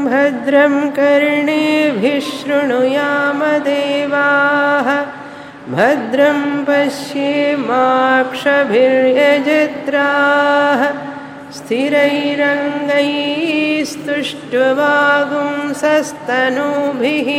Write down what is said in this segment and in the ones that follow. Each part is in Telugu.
भद्रं कर्णेभिः शृणुयामदेवाः भद्रं पश्येमाक्षभिर्यजत्राः स्थिरैरङ्गैस्तुष्टुवागुंसस्तनूभिः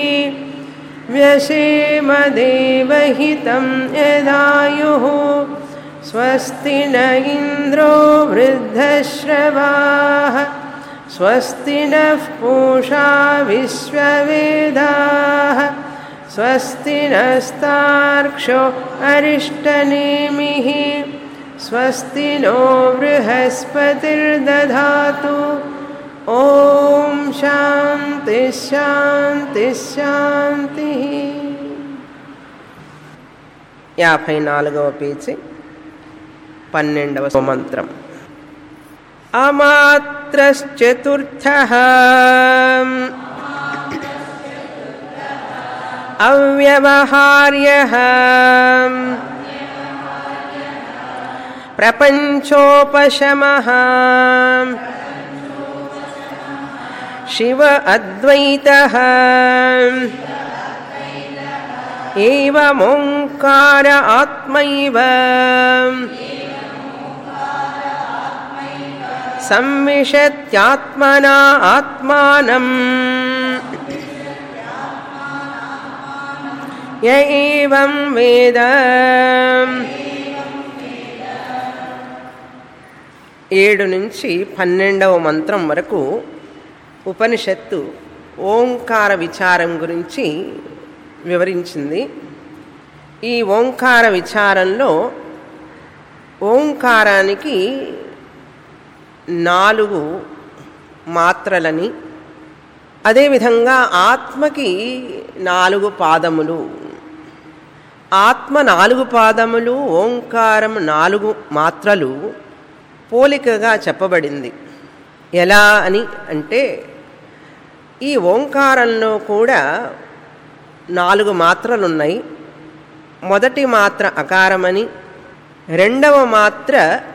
व्यशेमदेवहितं यदायुः स्वस्ति न इन्द्रो वृद्धश्रवाः स्वस्ति नः पूषा विश्ववेदाः स्वस्ति नस्तार्क्ष्यो अरिष्टनेमिः स्वस्ति नो बृहस्पतिर्दधातु ॐ शान्तिः शान्तिः शान्तिः యాభై నాలుగవ పేజీ పన్నెండవ మంత్రం అమాత్రశ్చతుర్థ అవ్యవహార్య ప్రపంచోపశమ శివ అద్వైత एवमोङ्कार आत्मैव संविशत्यात्मना आत्मानम् य एवं वेद ఏడు నుంచి పన్నెండవ మంత్రం వరకు ఉపనిషత్తు ఓంకార విచారం గురించి వివరించింది ఈ ఓంకార విచారంలో ఓంకారానికి నాలుగు మాత్రలని అదేవిధంగా ఆత్మకి నాలుగు పాదములు ఆత్మ నాలుగు పాదములు ఓంకారం నాలుగు మాత్రలు పోలికగా చెప్పబడింది ఎలా అని అంటే ఈ ఓంకారంలో కూడా నాలుగు మాత్రలున్నాయి మొదటి మాత్ర అకారమని రెండవ మాత్ర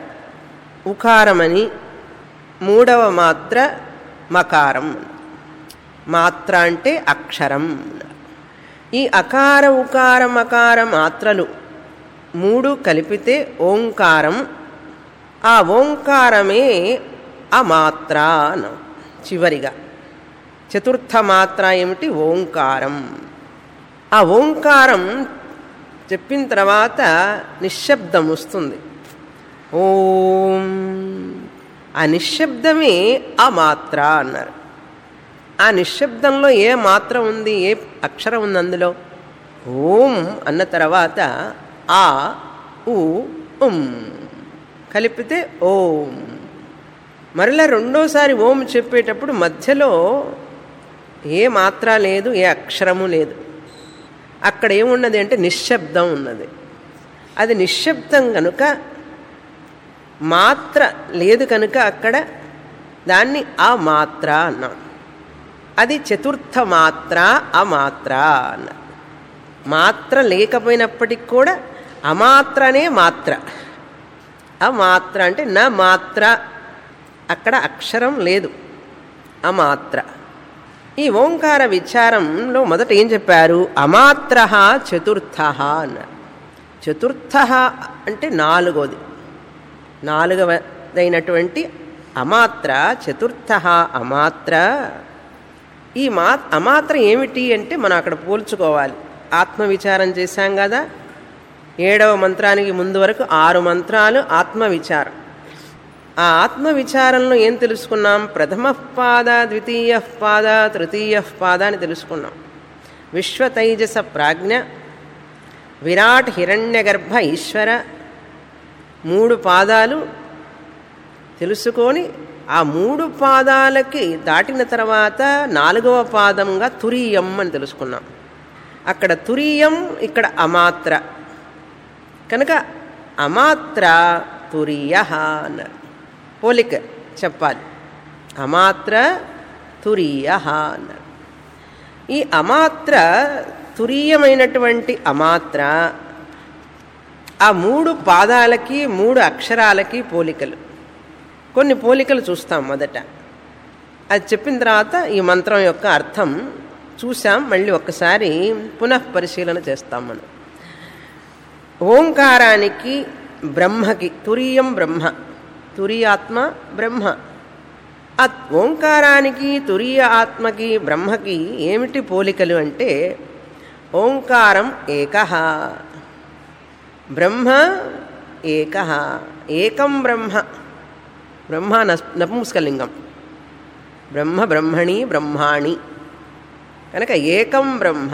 ఉకారమని మూడవ మాత్ర మకారం మాత్ర అంటే అక్షరం ఈ అకార ఉకార మకార మాత్రలు మూడు కలిపితే ఓంకారం ఆ ఓంకారమే ఆ మాత్ర అనం చివరిగా చతుర్థ మాత్ర ఏమిటి ఓంకారం ఆ ఓంకారం చెప్పిన తర్వాత నిశ్శబ్దం వస్తుంది ఓం ఆ నిశ్శబ్దమే ఆ మాత్ర అన్నారు ఆ నిశ్శబ్దంలో ఏ మాత్ర ఉంది ఏ అక్షరం ఉంది అందులో ఓం అన్న తర్వాత ఆ ఉ ఉం కలిపితే ఓం మరలా రెండోసారి ఓం చెప్పేటప్పుడు మధ్యలో ఏ మాత్ర లేదు ఏ అక్షరము లేదు అక్కడ ఏమున్నది అంటే నిశ్శబ్దం ఉన్నది అది నిశ్శబ్దం కనుక మాత్ర లేదు కనుక అక్కడ దాన్ని ఆ మాత్ర అన్నాం అది చతుర్థ మాత్ర అమాత్ర అన్న మాత్ర లేకపోయినప్పటికి కూడా అమాత్రనే మాత్ర అమాత్ర అంటే నా మాత్ర అక్కడ అక్షరం లేదు అమాత్ర ఈ ఓంకార విచారంలో మొదట ఏం చెప్పారు అమాత్ర చతుర్థ అన్నారు చతుర్థ అంటే నాలుగోది నాలుగవదైనటువంటి అమాత్ర చతుర్థ అమాత్ర ఈ మా అమాత్ర ఏమిటి అంటే మనం అక్కడ పోల్చుకోవాలి ఆత్మవిచారం చేశాం కదా ఏడవ మంత్రానికి ముందు వరకు ఆరు మంత్రాలు ఆత్మవిచారం ఆ ఆత్మవిచారంలో ఏం తెలుసుకున్నాం ప్రథమ పాద ద్వితీయ పాద తృతీయ పాద అని తెలుసుకున్నాం విశ్వతైజస ప్రాజ్ఞ విరాట్ హిరణ్యగర్భ ఈశ్వర మూడు పాదాలు తెలుసుకొని ఆ మూడు పాదాలకి దాటిన తర్వాత నాలుగవ పాదంగా తురీయం అని తెలుసుకున్నాం అక్కడ తురీయం ఇక్కడ అమాత్ర కనుక అమాత్ర తురియ అన్నారు పోలిక చెప్పాలి అమాత్ర తురియ అన్నారు ఈ అమాత్ర తురీయమైనటువంటి అమాత్ర ఆ మూడు పాదాలకి మూడు అక్షరాలకి పోలికలు కొన్ని పోలికలు చూస్తాం మొదట అది చెప్పిన తర్వాత ఈ మంత్రం యొక్క అర్థం చూసాం మళ్ళీ ఒక్కసారి పునః పరిశీలన చేస్తాం మనం ఓంకారానికి బ్రహ్మకి తురీయం బ్రహ్మ తురియాత్మ బ్రహ్మ ఆ ఓంకారానికి తురియ ఆత్మకి బ్రహ్మకి ఏమిటి పోలికలు అంటే ఓంకారం ఏక బ్రహ్మ ఏక ఏకం బ్రహ్మ బ్రహ్మ నస్- నపుంసకలింగం బ్రహ్మ బ్రహ్మణి బ్రహ్మాణి కనుక ఏకం బ్రహ్మ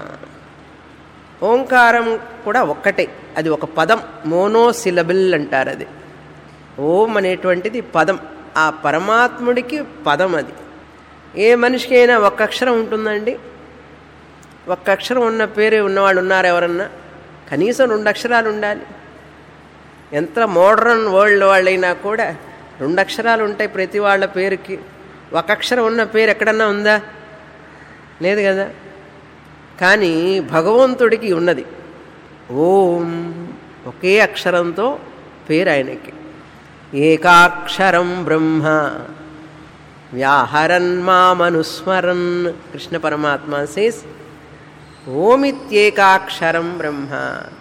ఓంకారం కూడా ఒక్కటే అది ఒక పదం మోనోసిలబుల్ అంటారు అది ఓం అనేటువంటిది పదం ఆ పరమాత్ముడికి పదం అది ఏ మనిషికి అయినా ఒక్క అక్షరం ఉంటుందండి ఒక్క అక్షరం ఉన్న పేరు ఉన్నవాళ్ళు ఉన్నారు ఎవరన్నా కనీసం రెండు అక్షరాలు ఉండాలి ఎంత మోడర్న్ వరల్డ్ వాళ్ళైనా కూడా రెండు అక్షరాలు ఉంటాయి ప్రతి వాళ్ళ పేరుకి ఒక అక్షరం ఉన్న పేరు ఎక్కడన్నా ఉందా లేదు కదా కానీ భగవంతుడికి ఉన్నది ఓం ఒకే అక్షరంతో పేరు ఆయనకి ఏకాక్షరం బ్రహ్మ వ్యాహరన్ మామనుస్మరన్ కృష్ణ పరమాత్మ సేస్ ఓమిత్యేకాక్షరం బ్రహ్మ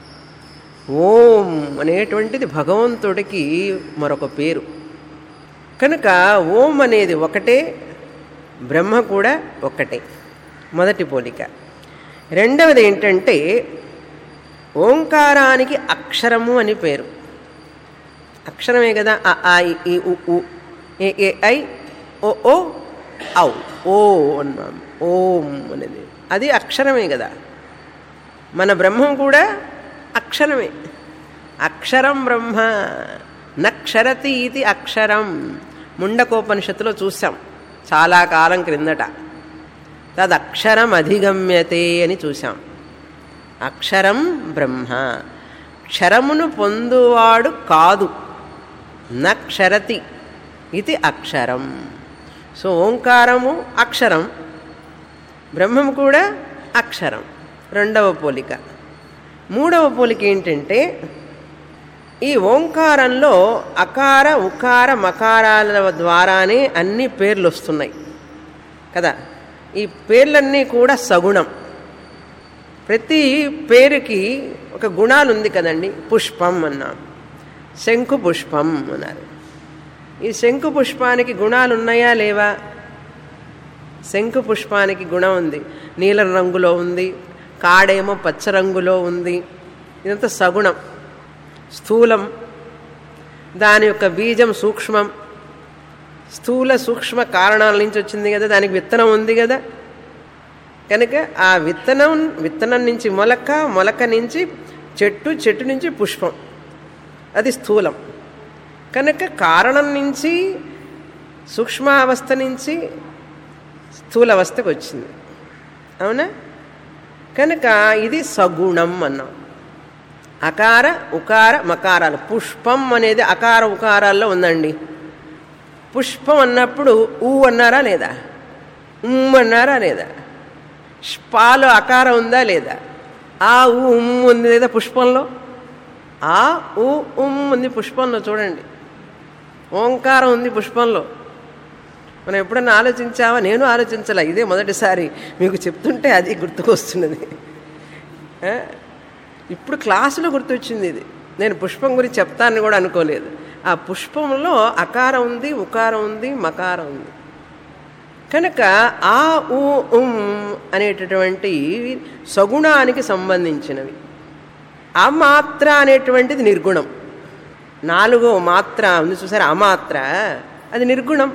ఓం అనేటువంటిది భగవంతుడికి మరొక పేరు కనుక ఓం అనేది ఒకటే బ్రహ్మ కూడా ఒక్కటే మొదటి పోలిక రెండవది ఏంటంటే ఓంకారానికి అక్షరము అని పేరు అక్షరమే కదా అ ఆ ఇ ఈ ఉ ఉ ఏ ఏ ఐ ఓ ఓ ఔ ఓ అన్నాం ఓం అనేది అది అక్షరమే కదా మన బ్రహ్మం కూడా అక్షరమే అక్షరం బ్రహ్మ నక్షరతి ఇది అక్షరం ముండకోపనిషత్తులో చూసాం చాలా కాలం క్రిందట తదక్షరం అధిగమ్యతే అని చూసాం అక్షరం బ్రహ్మ క్షరమును పొందువాడు కాదు నక్షరతి ఇది అక్షరం సో ఓంకారము అక్షరం బ్రహ్మం కూడా అక్షరం రెండవ పోలిక మూడవ పోలిక ఏంటంటే ఈ ఓంకారంలో అకార ఉకార మకారాల ద్వారానే అన్ని పేర్లు వస్తున్నాయి కదా ఈ పేర్లన్నీ కూడా సగుణం ప్రతి పేరుకి ఒక గుణాలు ఉంది కదండి పుష్పం అన్నాం శంకు పుష్పం అన్నారు ఈ శంకు పుష్పానికి గుణాలు ఉన్నాయా లేవా శంకు పుష్పానికి గుణం ఉంది నీలం రంగులో ఉంది కాడేమో పచ్చ రంగులో ఉంది ఇదంతా సగుణం స్థూలం దాని యొక్క బీజం సూక్ష్మం స్థూల సూక్ష్మ కారణాల నుంచి వచ్చింది కదా దానికి విత్తనం ఉంది కదా కనుక ఆ విత్తనం విత్తనం నుంచి మొలక మొలక నుంచి చెట్టు చెట్టు నుంచి పుష్పం అది స్థూలం కనుక కారణం నుంచి సూక్ష్మావస్థ నుంచి స్థూలవస్థకు వచ్చింది అవునా కనుక ఇది సగుణం అన్నాం అకార ఉకార మకారాలు పుష్పం అనేది అకార ఉకారాల్లో ఉందండి పుష్పం అన్నప్పుడు ఊ అన్నారా లేదా ఉమ్ అన్నారా లేదా పాలు అకారం ఉందా లేదా ఆ ఊ ఉమ్ ఉంది లేదా పుష్పంలో ఆ ఊ ఉమ్ ఉంది పుష్పంలో చూడండి ఓంకారం ఉంది పుష్పంలో మనం ఎప్పుడన్నా ఆలోచించావా నేను ఆలోచించాల ఇదే మొదటిసారి మీకు చెప్తుంటే అది గుర్తుకొస్తున్నది ఆ? ఇప్పుడు క్లాసులో గుర్తొచ్చింది ఇది నేను పుష్పం గురించి చెప్తానని కూడా అనుకోలేదు ఆ పుష్పంలో అకారం ఉంది ఉకారం ఉంది మకారం ఉంది కనుక ఆ ఊ ఉమ్ అనేటటువంటి సగుణానికి సంబంధించినవి ఆ మాత్ర అనేటువంటిది నిర్గుణం నాలుగో మాత్ర ఉంది చూసారా అమాత్ర అది నిర్గుణం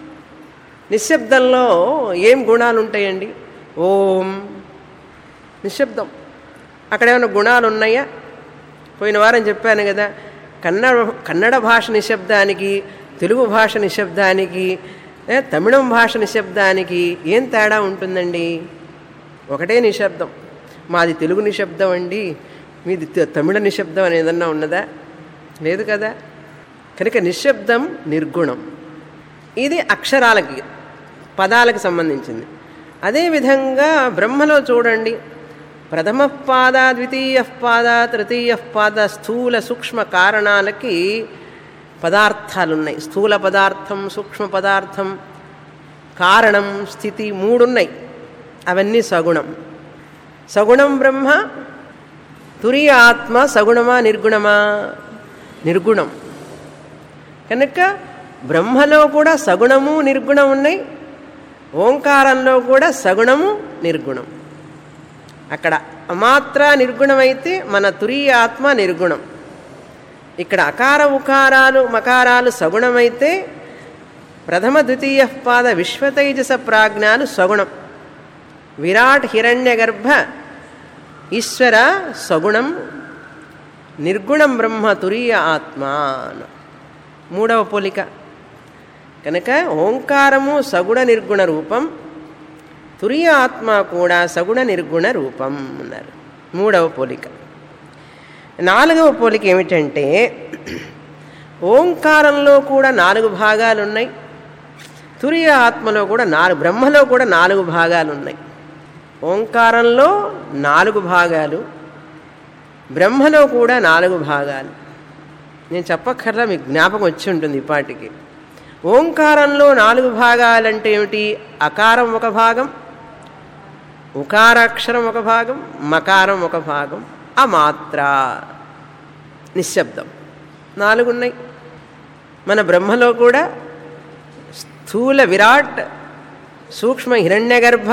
నిశ్శబ్దంలో ఏం గుణాలు ఉంటాయండి ఓం నిశ్శబ్దం అక్కడ ఏమైనా గుణాలు ఉన్నాయా పోయిన వారం చెప్పాను కదా కన్నడ కన్నడ భాష నిశ్శబ్దానికి తెలుగు భాష నిశ్శబ్దానికి ఏ, తమిళం భాష నిశ్శబ్దానికి ఏం తేడా ఉంటుందండి ఒకటే నిశ్శబ్దం మాది తెలుగు నిశ్శబ్దం అండి మీది త- తమిళ నిశ్శబ్దం అని ఏదన్నా ఉన్నదా లేదు కదా కనుక నిశ్శబ్దం నిర్గుణం ఇది అక్షరాలకి పదాలకు సంబంధించింది అదేవిధంగా బ్రహ్మలో చూడండి ప్రథమ పాద ద్వితీయ పాద తృతీయ పాద స్థూల సూక్ష్మ కారణాలకి పదార్థాలు ఉన్నాయి స్థూల పదార్థం సూక్ష్మ పదార్థం కారణం స్థితి మూడున్నాయి అవన్నీ సగుణం సగుణం బ్రహ్మ తురియ ఆత్మ సగుణమా నిర్గుణమా నిర్గుణం కనుక బ్రహ్మలో కూడా సగుణము నిర్గుణం ఉన్నాయి ఓంకారంలో కూడా సగుణము నిర్గుణం అక్కడ అమాత్ర నిర్గుణమైతే మన తురియ ఆత్మ నిర్గుణం ఇక్కడ అకార ఉకారాలు మకారాలు సగుణమైతే ప్రథమ ద్వితీయ పాద విశ్వతైజస ప్రాజ్ఞాలు సగుణం విరాట్ హిరణ్యగర్భ ఈశ్వర సగుణం నిర్గుణం బ్రహ్మ తురీయ ఆత్మ అను. మూడవ పోలిక కనుక ఓంకారము సగుణ నిర్గుణ రూపం తురియ ఆత్మ కూడా సగుణ నిర్గుణ రూపం అన్నారు మూడవ పోలిక నాలుగవ పోలిక ఏమిటంటే ఓంకారంలో కూడా నాలుగు భాగాలు ఉన్నాయి తురియ ఆత్మలో కూడా నాలుగు బ్రహ్మలో కూడా నాలుగు భాగాలు ఉన్నాయి ఓంకారంలో నాలుగు భాగాలు బ్రహ్మలో కూడా నాలుగు భాగాలు నేను చెప్పక్కర్లా మీకు జ్ఞాపకం వచ్చి ఉంటుంది ఇప్పటికి ఓంకారంలో నాలుగు భాగాలంటే ఏమిటి అకారం ఒక భాగం ఉకారాక్షరం ఒక భాగం మకారం ఒక భాగం అమాత్ర నిశ్శబ్దం నాలుగున్నాయి మన బ్రహ్మలో కూడా స్థూల విరాట్ సూక్ష్మ హిరణ్యగర్భ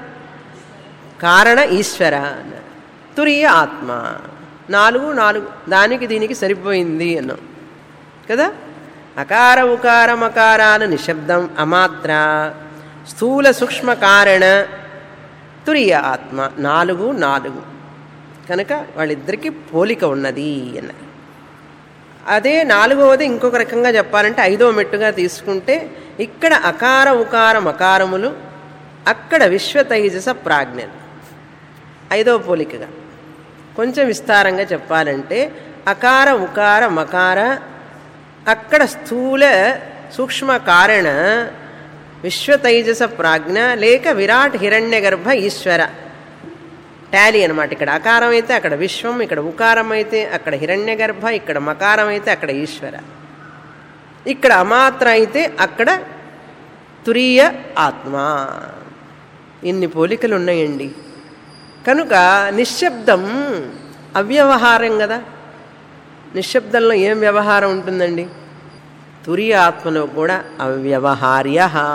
కారణ ఈశ్వర అన్నారు. తురియ ఆత్మ నాలుగు నాలుగు దానికి దీనికి సరిపోయింది అన్నాం కదా అకార ఉకార మకారాలు నిశ్శబ్దం అమాత్ర స్థూల సూక్ష్మ కారణ తురియ ఆత్మ నాలుగు నాలుగు కనుక వాళ్ళిద్దరికీ పోలిక ఉన్నది అన్నారు అదే నాలుగవది ఇంకొక రకంగా చెప్పాలంటే ఐదవ మెట్టుగా తీసుకుంటే ఇక్కడ అకార ఉకార మకారములు అక్కడ విశ్వతైజస ప్రాజ్ఞలు ఐదవ పోలికగా కొంచెం విస్తారంగా చెప్పాలంటే అకార ఉకార మకార అక్కడ స్థూల సూక్ష్మ కారణ విశ్వతైజస ప్రాజ్ఞ లేక విరాట్ హిరణ్యగర్భ ఈశ్వర టాలీ అనమాట ఇక్కడ అకారం అయితే అక్కడ విశ్వం ఇక్కడ ఉకారం అయితే అక్కడ హిరణ్యగర్భ ఇక్కడ మకారం అయితే అక్కడ ఈశ్వర ఇక్కడ అమాత్ర అయితే అక్కడ తురీయ ఆత్మ ఇన్ని పోలికలు ఉన్నాయండి కనుక నిశ్శబ్దం అవ్యవహారం కదా నిశ్శబ్దంలో ఏం వ్యవహారం ఉంటుందండి తురియ ఆత్మలో కూడా అవ్యవహార్య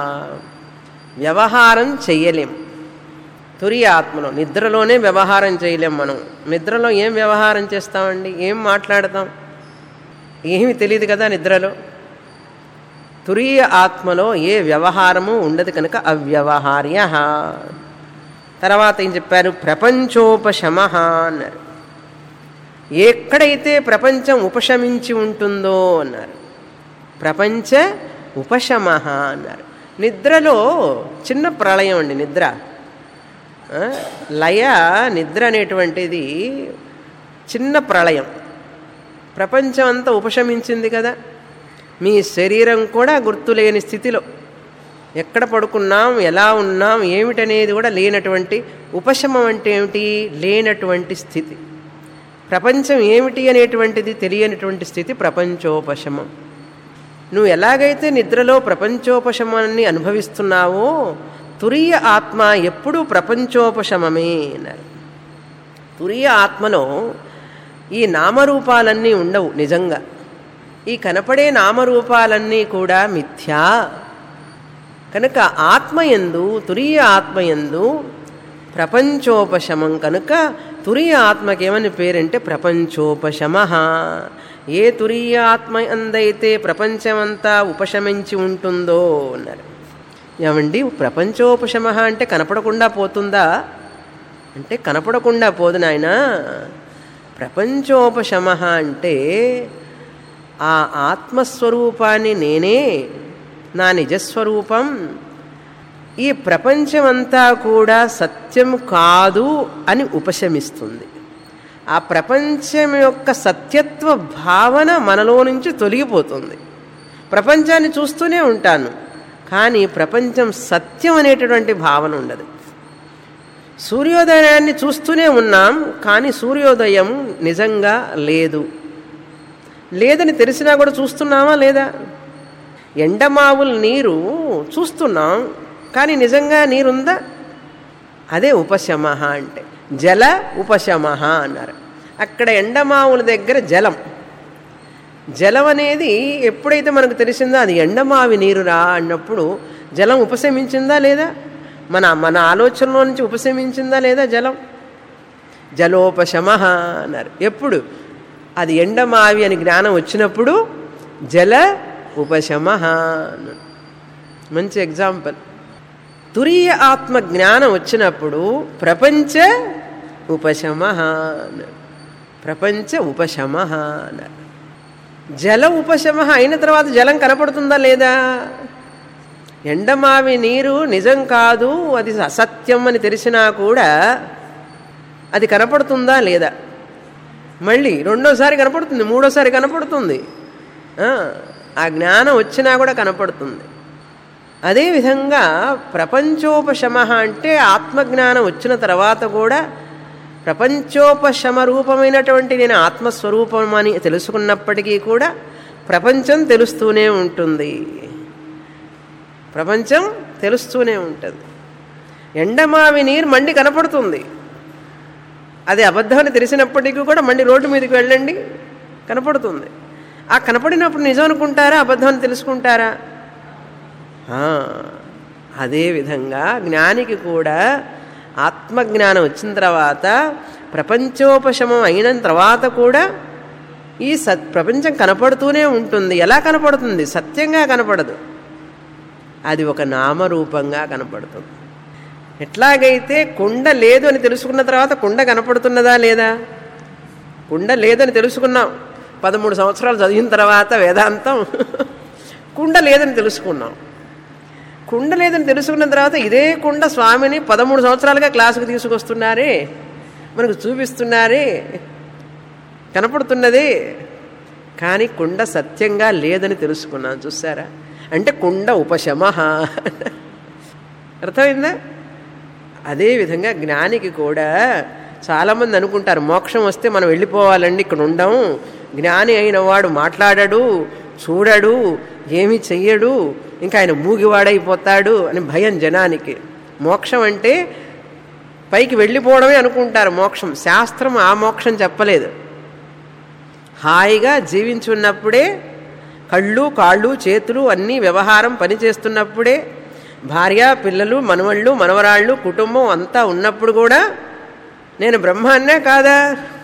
వ్యవహారం చెయ్యలేం తురియ ఆత్మలో నిద్రలోనే వ్యవహారం చేయలేం మనం నిద్రలో ఏం వ్యవహారం చేస్తామండి ఏం మాట్లాడతాం ఏమి తెలియదు కదా నిద్రలో తురియ ఆత్మలో ఏ వ్యవహారము ఉండదు కనుక అవ్యవహార్య తర్వాత ఏం చెప్పారు ప్రపంచోపశమ అన్నారు ఎక్కడైతే ప్రపంచం ఉపశమించి ఉంటుందో అన్నారు ప్రపంచ ఉపశమ అన్నారు నిద్రలో చిన్న ప్రళయం అండి నిద్ర ఆ, లయ నిద్ర అనేటువంటిది చిన్న ప్రళయం ప్రపంచం అంతా ఉపశమించింది కదా మీ శరీరం కూడా గుర్తులేని స్థితిలో ఎక్కడ పడుకున్నాం ఎలా ఉన్నాం ఏమిటనేది కూడా లేనటువంటి ఉపశమం అంటే ఏమిటి లేనటువంటి స్థితి ప్రపంచం ఏమిటి అనేటువంటిది తెలియనటువంటి స్థితి ప్రపంచోపశమం నువ్వు ఎలాగైతే నిద్రలో ప్రపంచోపశమాన్ని అనుభవిస్తున్నావో తురియ ఆత్మ ఎప్పుడూ ప్రపంచోపశమమే అన్నారు తురియ ఆత్మలో ఈ నామరూపాలన్నీ ఉండవు నిజంగా ఈ కనపడే నామరూపాలన్నీ కూడా మిథ్యా కనుక ఆత్మయందు తురియ ఆత్మయందు ప్రపంచోపశమం కనుక తురియ ఆత్మకేమని పేరంటే ప్రపంచోపశమ ఏ తురియ ఆత్మ అందైతే ప్రపంచమంతా ఉపశమించి ఉంటుందో అన్నారు ఏమండి ప్రపంచోపశమ అంటే కనపడకుండా పోతుందా అంటే కనపడకుండా పోదు నాయన ప్రపంచోపశమ అంటే ఆ ఆత్మస్వరూపాన్ని నేనే నా నిజస్వరూపం ఈ ప్రపంచమంతా కూడా సత్యం కాదు అని ఉపశమిస్తుంది ఆ ప్రపంచం యొక్క సత్యత్వ భావన మనలో నుంచి తొలగిపోతుంది ప్రపంచాన్ని చూస్తూనే ఉంటాను కానీ ప్రపంచం సత్యం అనేటటువంటి భావన ఉండదు సూర్యోదయాన్ని చూస్తూనే ఉన్నాం కానీ సూర్యోదయం నిజంగా లేదు లేదని తెలిసినా కూడా చూస్తున్నామా లేదా ఎండమావుల నీరు చూస్తున్నాం కానీ నిజంగా నీరుందా అదే ఉపశమ అంటే జల ఉపశమ అన్నారు అక్కడ ఎండమావుల దగ్గర జలం జలం అనేది ఎప్పుడైతే మనకు తెలిసిందో అది ఎండమావి నీరురా అన్నప్పుడు జలం ఉపశమించిందా లేదా మన మన ఆలోచనలో నుంచి ఉపశమించిందా లేదా జలం జలోపశమ అన్నారు ఎప్పుడు అది ఎండమావి అని జ్ఞానం వచ్చినప్పుడు జల ఉపశమ అన్నారు మంచి ఎగ్జాంపుల్ తురీయ ఆత్మ జ్ఞానం వచ్చినప్పుడు ప్రపంచ ఉపశమ అన్నారు ప్రపంచ ఉపశమ అన్నారు జల ఉపశమ అయిన తర్వాత జలం కనపడుతుందా లేదా ఎండమావి నీరు నిజం కాదు అది అసత్యం అని తెలిసినా కూడా అది కనపడుతుందా లేదా మళ్ళీ రెండోసారి కనపడుతుంది మూడోసారి కనపడుతుంది ఆ జ్ఞానం వచ్చినా కూడా కనపడుతుంది అదేవిధంగా ప్రపంచోపశమ అంటే ఆత్మజ్ఞానం వచ్చిన తర్వాత కూడా ప్రపంచోపశమ రూపమైనటువంటి నేను ఆత్మస్వరూపం అని తెలుసుకున్నప్పటికీ కూడా ప్రపంచం తెలుస్తూనే ఉంటుంది ప్రపంచం తెలుస్తూనే ఉంటుంది ఎండమావి నీరు మండి కనపడుతుంది అది అబద్ధమని తెలిసినప్పటికీ కూడా మండి రోడ్డు మీదకి వెళ్ళండి కనపడుతుంది ఆ కనపడినప్పుడు నిజం అనుకుంటారా అబద్ధం అని తెలుసుకుంటారా అదేవిధంగా జ్ఞానికి కూడా ఆత్మజ్ఞానం వచ్చిన తర్వాత ప్రపంచోపశమం అయిన తర్వాత కూడా ఈ సత్ ప్రపంచం కనపడుతూనే ఉంటుంది ఎలా కనపడుతుంది సత్యంగా కనపడదు అది ఒక నామరూపంగా కనపడుతుంది ఎట్లాగైతే కుండ లేదు అని తెలుసుకున్న తర్వాత కుండ కనపడుతున్నదా లేదా కుండ లేదని తెలుసుకున్నాం పదమూడు సంవత్సరాలు చదివిన తర్వాత వేదాంతం కుండ లేదని తెలుసుకున్నాం కుండ లేదని తెలుసుకున్న తర్వాత ఇదే కుండ స్వామిని పదమూడు సంవత్సరాలుగా క్లాసుకు తీసుకొస్తున్నారే మనకు చూపిస్తున్నారే కనపడుతున్నది కానీ కుండ సత్యంగా లేదని తెలుసుకున్నాను చూసారా అంటే కుండ ఉపశమ అర్థమైందా అదేవిధంగా జ్ఞానికి కూడా చాలామంది అనుకుంటారు మోక్షం వస్తే మనం వెళ్ళిపోవాలండి ఇక్కడ ఉండం జ్ఞాని అయిన వాడు మాట్లాడడు చూడడు ఏమీ చెయ్యడు ఇంకా ఆయన మూగివాడైపోతాడు అని భయం జనానికి మోక్షం అంటే పైకి వెళ్ళిపోవడమే అనుకుంటారు మోక్షం శాస్త్రం ఆ మోక్షం చెప్పలేదు హాయిగా జీవించున్నప్పుడే కళ్ళు కాళ్ళు చేతులు అన్నీ వ్యవహారం పనిచేస్తున్నప్పుడే భార్య పిల్లలు మనవళ్ళు మనవరాళ్ళు కుటుంబం అంతా ఉన్నప్పుడు కూడా నేను బ్రహ్మాన్నే కాదా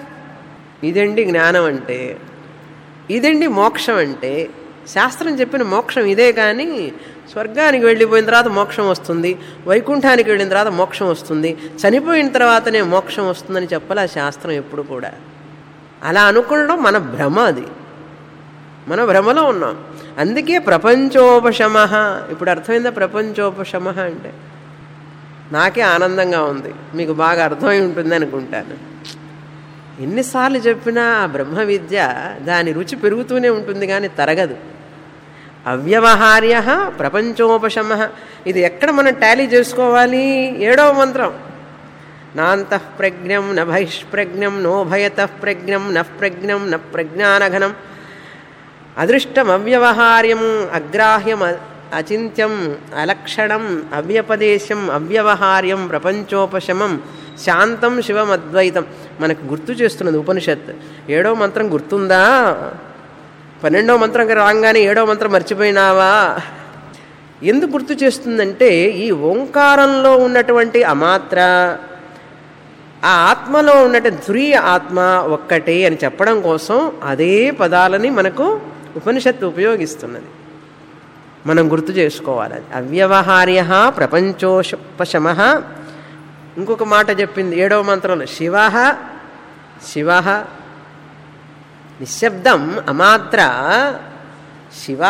ఇదండి జ్ఞానం అంటే ఇదండి మోక్షం అంటే శాస్త్రం చెప్పిన మోక్షం ఇదే కానీ స్వర్గానికి వెళ్ళిపోయిన తర్వాత మోక్షం వస్తుంది వైకుంఠానికి వెళ్ళిన తర్వాత మోక్షం వస్తుంది చనిపోయిన తర్వాతనే మోక్షం వస్తుందని చెప్పలే శాస్త్రం ఎప్పుడు కూడా అలా అనుకోవడం మన భ్రమ అది మన భ్రమలో ఉన్నాం అందుకే ప్రపంచోపశమ ఇప్పుడు అర్థమైందా ప్రపంచోపశమ అంటే నాకే ఆనందంగా ఉంది మీకు బాగా అర్థమై ఉంటుంది అనుకుంటాను ఎన్నిసార్లు చెప్పినా ఆ బ్రహ్మ విద్య దాని రుచి పెరుగుతూనే ఉంటుంది కానీ తరగదు అవ్యవహార్య ప్రపంచోపశమ ఇది ఎక్కడ మనం టాలీ చేసుకోవాలి ఏడవ మంత్రం నాంతః ప్రజ్ఞం న బహిష్ప్రజ్ఞం నో భయతః ప్రజ్ఞం న ప్రజ్ఞం న ప్రజ్ఞానఘనం అదృష్టం అవ్యవహార్యం అగ్రాహ్యం అచింత్యం అలక్షణం అవ్యపదేశం అవ్యవహార్యం ప్రపంచోపశమం శాంతం శివం అద్వైతం మనకు గుర్తు చేస్తున్నది ఉపనిషత్ ఏడో మంత్రం గుర్తుందా పన్నెండో మంత్రం రాగానే ఏడో మంత్రం మర్చిపోయినావా ఎందుకు గుర్తు చేస్తుందంటే ఈ ఓంకారంలో ఉన్నటువంటి అమాత్ర ఆ ఆత్మలో ఉన్నటువంటి ధ్రుయ ఆత్మ ఒక్కటే అని చెప్పడం కోసం అదే పదాలని మనకు ఉపనిషత్తు ఉపయోగిస్తున్నది మనం గుర్తు చేసుకోవాలి అది అవ్యవహార్య ప్రపంచోపశమ ఇంకొక మాట చెప్పింది ఏడవ మంత్రంలో శివ శివ నిశ్శబ్దం అమాత్ర శివ